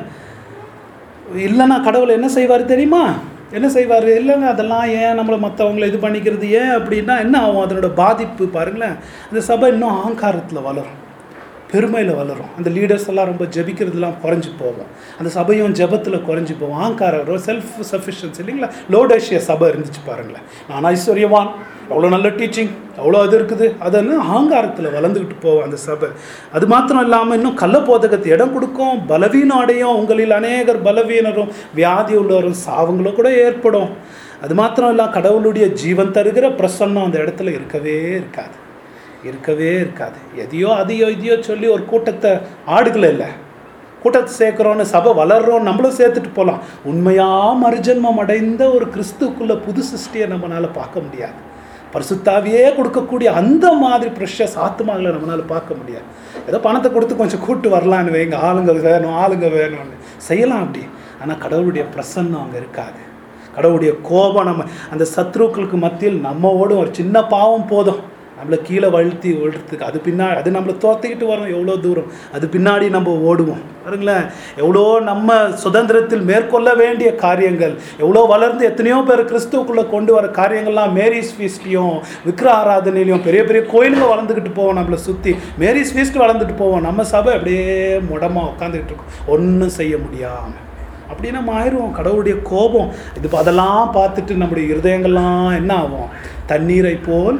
இல்லைன்னா கடவுள் என்ன செய்வார் தெரியுமா என்ன செய்வார் இல்லைங்க அதெல்லாம் ஏன் நம்மளை மற்றவங்களை இது பண்ணிக்கிறது ஏன் அப்படின்னா என்ன ஆகும் அதனோட பாதிப்பு பாருங்களேன் அந்த சபை இன்னும் அகங்காரத்தில் வளரும் பெருமையில் வளரும் அந்த லீடர்ஸ் எல்லாம் ரொம்ப ஜெபிக்கிறதுலாம் குறைஞ்சி போகும் அந்த சபையும் ஜெபத்தில் குறைஞ்சி போகும் ஆங்காரம் செல்ஃப் சஃபிஷியன்ஸ் இல்லைங்களா லோடேஷிய சபை இருந்துச்சு பாருங்களேன் நான் ஐஸ்வர்யவான் அவ்வளோ நல்ல டீச்சிங் அவ்வளோ இது இருக்குது அதன்னு அகங்காரத்தில் வளர்ந்துக்கிட்டு போவோம் அந்த சபை அது மாத்திரம் இல்லாமல் இன்னும் கள்ளப்போதகத்தை இடம் கொடுக்கும் பலவீனம் அடையும் உங்களில் அநேகர் பலவீனரும் வியாதி உள்ளவரும் சாவுங்களும் கூட ஏற்படும் அது மாத்திரம் இல்லாம கடவுளுடைய ஜீவன் தருகிற பிரசன்னம் அந்த இடத்துல இருக்கவே இருக்காது இருக்கவே இருக்காது எதையோ அதையோ இதையோ சொல்லி ஒரு கூட்டத்தை ஆடுகளை இல்லை கூட்டத்தை சேர்க்குறோன்னு சபை வளர்றோம் நம்மளும் சேர்த்துட்டு போகலாம் உண்மையாக மறுஜன்மம் அடைந்த ஒரு கிறிஸ்துக்குள்ள புது சிருஷ்டியை நம்மளால் பார்க்க முடியாது பரிசுத்தாவியே கொடுக்கக்கூடிய அந்த மாதிரி ப்ரெஷஸ் ஆத்மாகளை நம்மளால் பார்க்க முடியாது ஏதோ பணத்தை கொடுத்து கொஞ்சம் கூட்டு வரலான்னு வைங்க ஆளுங்க வேணும் ஆளுங்க வேணும்னு செய்யலாம் அப்படி ஆனால் கடவுளுடைய பிரசன்னம் அங்கே இருக்காது கடவுளுடைய கோபம் நம்ம அந்த சத்ருக்களுக்கு மத்தியில் நம்மோடும் ஒரு சின்ன பாவம் போதும் நம்மளை கீழே வழுத்தி ஓடுறதுக்கு அது பின்னாடி அது நம்மளை தோத்திக்கிட்டு வரும் எவ்வளோ தூரம் அது பின்னாடி நம்ம ஓடுவோம் பாருங்களேன் எவ்வளோ நம்ம சுதந்திரத்தில் மேற்கொள்ள வேண்டிய காரியங்கள் எவ்வளோ வளர்ந்து எத்தனையோ பேர் கிறிஸ்துவுக்குள்ளே கொண்டு வர காரியங்கள்லாம் மேரிஸ் ஃபீஸ்ட்லையும் விக்கிர ஆராதனையிலையும் பெரிய பெரிய கோயிலுங்க வளர்ந்துக்கிட்டு போவோம் நம்மளை சுற்றி மேரிஸ் ஃபீஸ்ட் வளர்ந்துட்டு போவோம் நம்ம சபை அப்படியே முடமாக உட்காந்துக்கிட்டு இருக்கோம் ஒன்றும் செய்ய முடியாமல் அப்படி நம்ம ஆயிடுவோம் கடவுளுடைய கோபம் இது இப்ப அதெல்லாம் பார்த்துட்டு நம்முடைய இருதயங்கள்லாம் என்ன ஆகும் தண்ணீரை போல்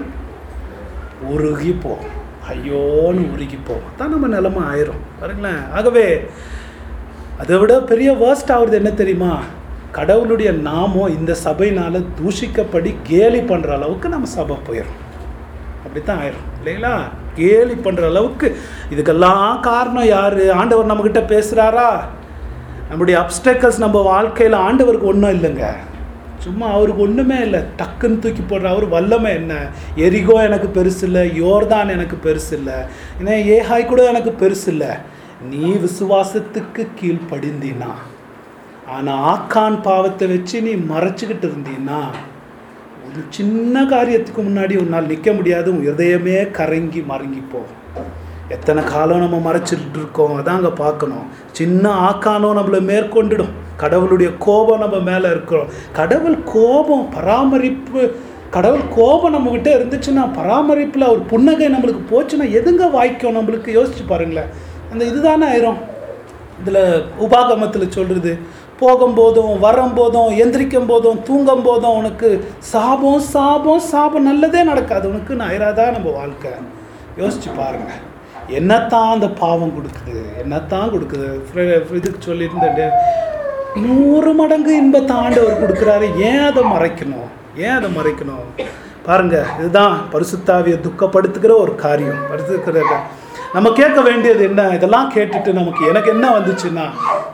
உருகி போகும் ஐயோன்னு உருகி போகும் தான் நம்ம நிலமை ஆயிரும் பாருங்களேன் ஆகவே அதை விட பெரிய வேர்ஸ்ட் ஆகுறது என்ன தெரியுமா கடவுளுடைய நாமம் இந்த சபையினால் தூஷிக்கப்படி கேலி பண்ணுற அளவுக்கு நம்ம சபை போயிடும் அப்படித்தான் ஆயிரும் இல்லைங்களா கேலி பண்ணுற அளவுக்கு இதுக்கெல்லாம் காரணம் யார் ஆண்டவர் நம்மக்கிட்ட பேசுகிறாரா நம்முடைய அப்டக்கல்ஸ் நம்ம வாழ்க்கையில் ஆண்டவருக்கு ஒன்றும் இல்லைங்க சும்மா அவருக்கு ஒன்றுமே இல்லை டக்குன்னு தூக்கி போடுற அவர் வல்லமை என்ன எரிகோ எனக்கு பெருசு இல்லை யோர்தான் எனக்கு பெருசு இல்லை ஏன்னா ஏஹாய் கூட எனக்கு பெருசு இல்லை நீ விசுவாசத்துக்கு கீழ்ப்படிந்தினா ஆனா ஆக்கான் பாவத்தை வச்சு நீ மறைச்சுக்கிட்டு இருந்தீன்னா ஒரு சின்ன காரியத்துக்கு முன்னாடி ஒரு நாள் நிற்க முடியாது உன் இதயமே கரங்கி மறங்கி போகும் எத்தனை காலம் நம்ம மறைச்சிட்டு இருக்கோம் அதாங்க பார்க்கணும் சின்ன ஆக்கானோ நம்மளை மேற்கொண்டுடும் கடவுளுடைய கோபம் நம்ம மேலே இருக்கிறோம் கடவுள் கோபம் பராமரிப்பு கடவுள் கோபம் நம்மகிட்ட இருந்துச்சுன்னா பராமரிப்பில் அவர் புன்னகை நம்மளுக்கு போச்சுன்னா எதுங்க வாய்க்கும் நம்மளுக்கு யோசிச்சு பாருங்களேன் அந்த இதுதானே ஆயிரும் இதில் உபாகமத்தில் சொல்கிறது போகும்போதும் வரும்போதும் எந்திரிக்கும் போதும் தூங்கும் போதும் உனக்கு சாபம் சாபம் சாபம் நல்லதே நடக்காது உனக்கு ஆயிராதான் நம்ம வாழ்க்கை யோசிச்சு பாருங்க என்னத்தான் அந்த பாவம் கொடுக்குது என்னத்தான் கொடுக்குது ஃப்ர- இதுக்கு சொல்லியிருந்தேன் நூறு மடங்கு இன்பத்தை ஆண்டவர் கொடுக்குறாரு ஏன் அதை மறைக்கணும் ஏன் அதை மறைக்கணும் பாருங்க இதுதான் பரிசுத்தாவியை துக்கப்படுத்துகிற ஒரு காரியம் பரிசுக்கிற நம்ம கேட்க வேண்டியது என்ன இதெல்லாம் கேட்டுட்டு நமக்கு எனக்கு என்ன வந்துச்சுன்னா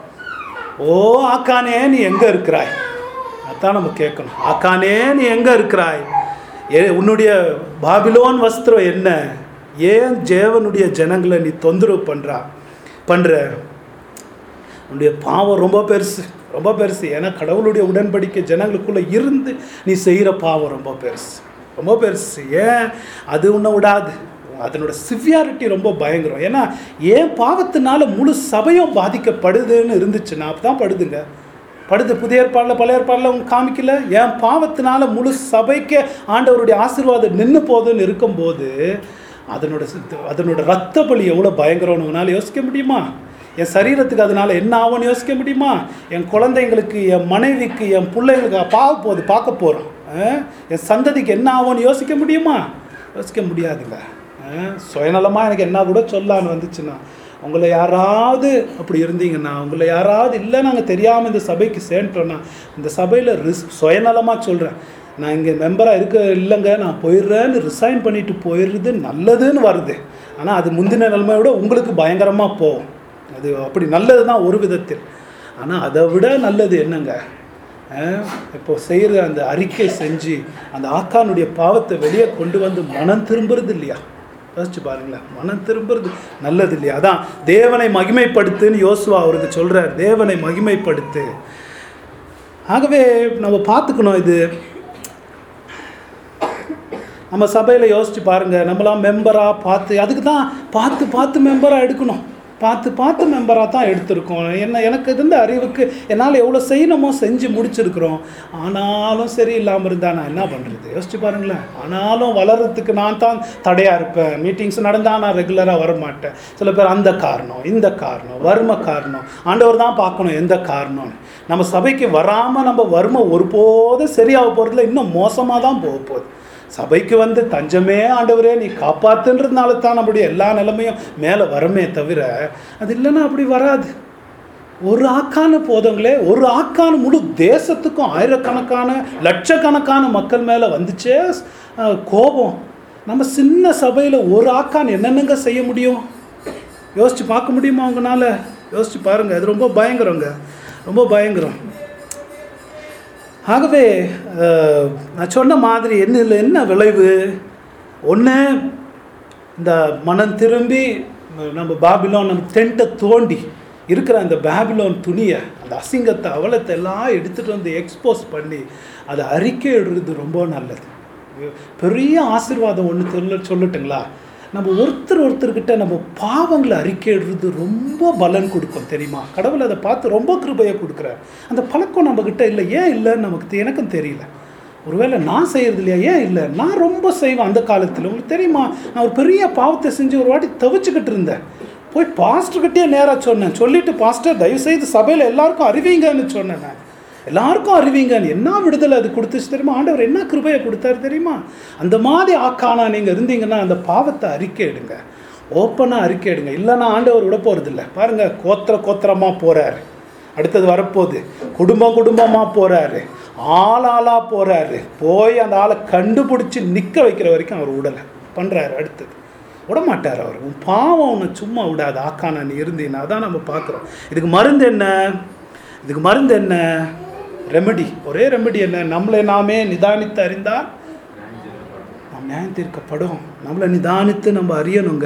ஓ ஆக்கானே நீ எங்க இருக்கிறாய் அதான் நம்ம கேட்கணும் ஆக்கானே நீ எங்க இருக்கிறாய் ஏ உன்னுடைய பாபிலோன் வஸ்திரம் என்ன ஏன் ஜேவனுடைய ஜனங்களை நீ தொந்தரவு பண்றா பண்ற உன்னுடைய பாவம் ரொம்ப பெருசு ரொம்ப பெருசு ஏன்னா கடவுளுடைய உடன்படிக்கை ஜனங்களுக்குள்ள இருந்து நீ செய்கிற பாவம் ரொம்ப பெருசு ரொம்ப பெருசு ஏன் அது உன்னை விடாது அதனோட சிவியாரிட்டி ரொம்ப பயங்கரம் ஏன்னா ஏன் பாவத்தினால முழு சபையும் பாதிக்கப்படுதுன்னு இருந்துச்சுன்னா அப்பதான் படுதுங்க படுது புதிய ஏற்பாடில் பழைய ஏற்பாடில் அவங்க காமிக்கல என் பாவத்தினால முழு சபைக்கு ஆண்டவருடைய ஆசீர்வாதம் நின்று போகுதுன்னு இருக்கும்போது அதனோட சித்த- அதனோட ரத்த பலி எவ்வளோ பயங்கரம்னு உன்னால் யோசிக்க முடியுமா என் சரீரத்துக்கு அதனால என்ன ஆகும்னு யோசிக்க முடியுமா என் குழந்தைங்களுக்கு என் மனைவிக்கு என் பிள்ளைங்களுக்கு பார்க்க போகுது பார்க்க போகிறோம் என் சந்ததிக்கு என்ன ஆகும்னு யோசிக்க முடியுமா யோசிக்க முடியாதுங்க அஹ், சுயநலமா எனக்கு என்ன கூட சொல்லான்னு வந்துச்சுன்னா உங்களை யாராவது அப்படி இருந்தீங்கன்னா உங்களை யாராவது இல்லை நாங்கள் தெரியாமல் இந்த சபைக்கு சேர்ந்துட்டோன்னா இந்த சபையில் ரிஸ் சுயநலமாக சொல்கிறேன் நான் இங்கே மெம்பராக இருக்க இல்லைங்க நான் போயிடுறேன்னு ரிசைன் பண்ணிட்டு போயிடுறது நல்லதுன்னு வருது ஆனால் அது முந்தின நிலைமையை விட உங்களுக்கு பயங்கரமாக போகும் அது அப்படி நல்லது தான் ஒரு விதத்தில் ஆனால் அதை விட நல்லது என்னங்க அஹ், இப்போ செய்கிற அந்த அறிக்கை செஞ்சு அந்த ஆக்கானுடைய பாவத்தை வெளியே கொண்டு வந்து மனம் திரும்புறது இல்லையா யோசிச்சு பாருங்களேன் மனம் திரும்புறது நல்லது இல்லையா அதான் தேவனை மகிமைப்படுத்துன்னு யோசுவா அவருக்கு சொல்றார் தேவனை மகிமைப்படுத்து ஆகவே நம்ம பார்த்துக்கணும் இது நம்ம சபையில் யோசிச்சு பாருங்க நம்மளாம் மெம்பராக பார்த்து அதுக்கு தான் பார்த்து பார்த்து மெம்பராக எடுக்கணும் பார்த்து பார்த்து மெம்பராக தான் எடுத்திருக்கோம் என்ன எனக்கு இருந்த அறிவுக்கு என்னால் எவ்வளோ செய்யணுமோ செஞ்சு முடிச்சிருக்கிறோம் ஆனாலும் சரி இல்லாமல் இருந்தால் நான் என்ன பண்ணுறது யோசிச்சு பாருங்களேன் ஆனாலும் வளர்றதுக்கு நான் தான் தடையாக இருப்பேன் மீட்டிங்ஸ் நடந்தால் நான் ரெகுலராக வர மாட்டேன் சில பேர் அந்த காரணம் இந்த காரணம் வறுமை காரணம் ஆண்டவர் தான் பார்க்கணும் எந்த காரணம்னு நம்ம சபைக்கு வராமல் நம்ம வறுமை ஒருபோதும் சரியாக போகிறதுல இன்னும் மோசமாக தான் போக போகுது சபைக்கு வந்து தஞ்சமே ஆண்டவரே நீ காப்பாத்துன்றதுனால தான் நம்முடைய எல்லா நிலைமையும் மேலே வரமே தவிர அது இல்லைன்னா அப்படி வராது ஒரு ஆக்கான போதங்களே ஒரு ஆக்கான முழு தேசத்துக்கும் ஆயிரக்கணக்கான லட்சக்கணக்கான மக்கள் மேலே வந்துச்சே அஹ், கோபம் நம்ம சின்ன சபையில் ஒரு ஆக்கான் என்னென்னங்க செய்ய முடியும் யோசிச்சு பார்க்க முடியுமா அவங்கனால யோசிச்சு பாருங்க அது ரொம்ப பயங்கரங்க ரொம்ப பயங்கரம் ஆகவே அஹ், நான் சொன்ன மாதிரி என்ன இதில் என்ன விளைவு ஒன்று இந்த மனம் திரும்பி நம்ம பாபிலோன் நம்ம டென்ட்டை தோண்டி இருக்கிற அந்த பாபிலோன் துணியை அந்த அசிங்கத்தை அவலத்தை எல்லாம் எடுத்துகிட்டு வந்து எக்ஸ்போஸ் பண்ணி அதை அறிக்கை இடுறது ரொம்ப நல்லது பெரிய ஆசீர்வாதம் ஒன்று சொல்ல சொல்லட்டுங்களா நம்ம ஒருத்தர் ஒருத்தர்கிட்ட நம்ம பாவங்களை அறிக்கையிடுறது ரொம்ப பலன் கொடுக்கும் தெரியுமா கடவுள் அதை பார்த்து ரொம்ப கிருபையை கொடுக்குறார் அந்த பழக்கம் நம்மக்கிட்ட இல்லை ஏன் இல்லைன்னு நமக்கு தெ- எனக்கும் தெரியல ஒருவேளை நான் செய்கிறது இல்லையா ஏன் இல்லை நான் ரொம்ப செய்வேன் அந்த காலத்தில் உங்களுக்கு தெரியுமா நான் ஒரு பெரிய பாவத்தை செஞ்சு ஒரு வாட்டி தவிச்சுக்கிட்டு இருந்தேன் போய் பாஸ்டர்கிட்டயே நேராக சொன்னேன் சொல்லிட்டு பாஸ்டர் தயவுசெய்து சபையில் எல்லாருக்கும் அறிவிங்கன்னு சொன்னேன் நான் எல்லாருக்கும் அறிவிங்க என்ன விடுதலை அது கொடுத்துச்சு தெரியுமா ஆண்டவர் என்ன கிருபையை கொடுத்தாரு தெரியுமா அந்த மாதிரி ஆக்கானா நீங்கள் இருந்தீங்கன்னா அந்த பாவத்தை அறிக்கை எடுங்க ஓப்பனாக அறிக்கை எடுங்க இல்லைன்னா ஆண்டவர் விட போகிறதில்ல பாருங்க கோத்திர கோத்திரமாக போகிறாரு அடுத்தது வரப்போகுது குடும்பம் குடும்பமாக போகிறாரு ஆள் ஆளாக போகிறாரு போய் அந்த ஆளை கண்டுபிடிச்சி நிற்க வைக்கிற வரைக்கும் அவர் விடலை பண்ணுறாரு அடுத்தது விட மாட்டார் அவர் உன் பாவம் உன்னை சும்மா விடாது ஆக்கானா நீ இருந்தீங்கன்னா அதான் நம்ம பார்க்குறோம் இதுக்கு மருந்து என்ன இதுக்கு மருந்து என்ன ரெமெடி ஒரே ரெமெடி என்ன நம்மளை நாமே நிதானித்து அறிந்தால் நாம் நியாயம் தீர்க்கப்படும் நம்மளை நிதானித்து நம்ம அறியணுங்க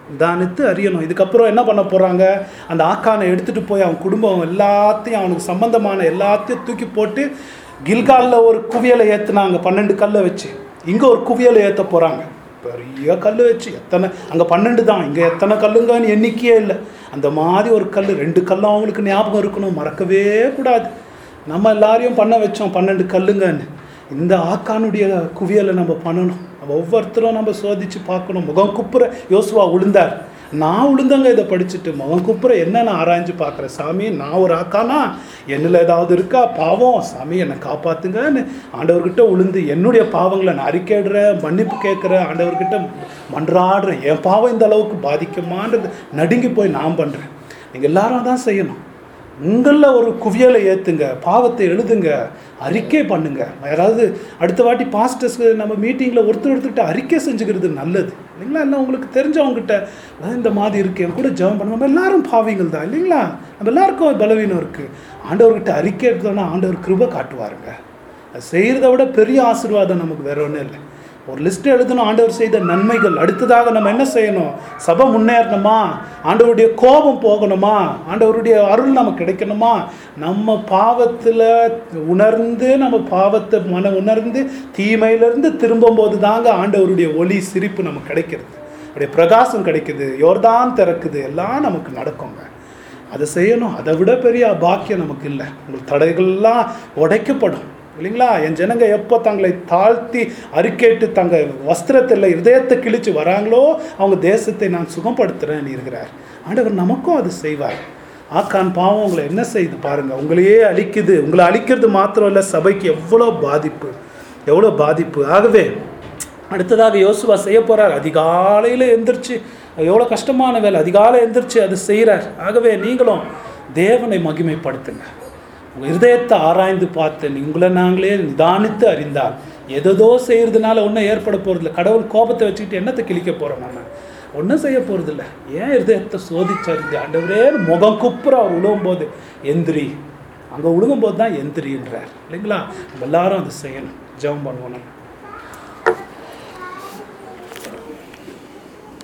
நிதானித்து அறியணும் இதுக்கப்புறம் என்ன பண்ண போகிறாங்க அந்த ஆக்கானை எடுத்துகிட்டு போய் அவன் குடும்பம் எல்லாத்தையும் அவனுக்கு சம்பந்தமான எல்லாத்தையும் தூக்கி போட்டு கில்காலில் ஒரு குவியலை ஏற்றுனாங்க பன்னெண்டு கல்லை வச்சு இங்கே ஒரு குவியலை ஏற்ற போகிறாங்க பெரிய கல் வச்சு எத்தனை அங்கே பன்னெண்டு தான் இங்கே எத்தனை கல்லுங்கன்னு எண்ணிக்கையே இல்லை அந்த மாதிரி ஒரு கல் ரெண்டு கல்லும் அவங்களுக்கு ஞாபகம் இருக்கணும் மறக்கவே கூடாது நம்ம எல்லாரையும் பண்ண வச்சோம் பன்னெண்டு கல்லுங்கன்னு இந்த ஆக்கானுடைய குவியலை நம்ம பண்ணணும் நம்ம ஒவ்வொருத்தரும் நம்ம சோதிச்சு பார்க்கணும் முகம் குப்புற யோசுவா உளுந்தார் நான் உளுந்தங்க இதை படிச்சுட்டு முகம் குப்புற என்ன நான் ஆராய்ஞ்சு பார்க்குறேன் சாமி நான் ஒரு ஆக்கானா என்னில் ஏதாவது இருக்கா பாவம் சாமி என்னை காப்பாத்துங்கன்னு ஆண்டவர்கிட்ட உளுந்து என்னுடைய பாவங்களை நான் அறிக்கையிடுறேன் மன்னிப்பு கேட்குறேன் ஆண்டவர்கிட்ட மன்றாடுறேன் என் பாவம் இந்த அளவுக்கு பாதிக்குமான்றது நடுங்கி போய் நான் பண்ணுறேன் நீங்கள் எல்லாரும் தான் செய்யணும் உங்களில் ஒரு குவியலை ஏற்றுங்க பாவத்தை எழுதுங்க அறிக்கை பண்ணுங்க யாராவது அடுத்த வாட்டி பாஸ்டர்ஸ்க்கு நம்ம மீட்டிங்கில் ஒருத்தர் ஒருத்தர்கிட்ட அறிக்கை செஞ்சுக்கிறது நல்லது இல்லைங்களா எல்லாம் உங்களுக்கு தெரிஞ்சவங்ககிட்ட "அஹ், இந்த மாதிரி இருக்கு என் கூட ஜெபம் பண்ணுங்க நம்ம எல்லாரும் பாவிங்கள் தான் இல்லைங்களா நம்ம எல்லாருக்கும் பலவீனம் இருக்குது ஆண்டவர்கிட்ட அறிக்கை எடுத்தோன்னா ஆண்டவர் கிருபை காட்டுவாருங்க அது செய்கிறத விட பெரிய ஆசீர்வாதம் நமக்கு வேற ஒன்றும் இல்லை ஒரு லிஸ்ட் எழுதணும் ஆண்டவர் செய்த நன்மைகள் அடுத்ததாக நம்ம என்ன செய்யணும் சபை முன்னேறணுமா ஆண்டவருடைய கோபம் போகணுமா ஆண்டவருடைய அருள் நமக்கு கிடைக்கணுமா நம்ம பாவத்தில் உணர்ந்து நம்ம பாவத்தை மன உணர்ந்து தீமையிலிருந்து திரும்பும்போது தாங்க ஆண்டவருடைய ஒளி சிரிப்பு நமக்கு கிடைக்கிறது அப்படியே பிரகாசம் கிடைக்குது யோர்தான் திறக்குது எல்லாம் நமக்கு நடக்குங்க அதை செய்யணும் அதை விட பெரிய பாக்கியம் நமக்கு இல்லை உங்கள் தடைகள்லாம் உடைக்கப்படும் இல்லைங்களா என் ஜனங்க எப்போ தங்களை தாழ்த்தி அறிக்கைட்டு தங்க வஸ்திரத்தில் இதயத்தை கிழிச்சு வராங்களோ அவங்க தேசத்தை நான் சுகப்படுத்துகிறேன்னு இருக்கிறார் ஆண்டவர் நமக்கும் அது செய்வார் ஆக்கான் பாவம் உங்களை என்ன செய்யுது பாருங்க உங்களையே அழிக்குது உங்களை அழிக்கிறது மாத்திரம் இல்லை சபைக்கு எவ்வளோ பாதிப்பு எவ்வளோ பாதிப்பு ஆகவே அடுத்ததாக யோசுவா செய்ய போறார் அதிகாலையில் எந்திரிச்சு எவ்வளோ கஷ்டமான வேலை அதிகாலை எந்திரிச்சு அது செய்கிறார் ஆகவே நீங்களும் தேவனை மகிமைப்படுத்துங்க உங்கள் இருதயத்தை ஆராய்ந்து பார்த்து உங்களை நாங்களே நிதானித்து அறிந்தால் எதோ செய்கிறதுனால ஒன்றும் ஏற்பட போகிறதில்ல கடவுள் கோபத்தை வச்சுக்கிட்டு என்னத்தை கிழிக்க போகிறோம் நம்ம ஒன்றும் செய்ய போகிறதில்ல ஏன் இருதயத்தை சோதிச்சறிந்து ஆண்டவரே முகம் குப்புற அவர் உழுவும்போது எந்திரி அங்கே உழுகும்போது தான் எந்திரின்றார் இல்லைங்களா நம்ம எல்லாரும் அதை செய்யணும் ஜெபம் பண்ணுவோம் நம்ம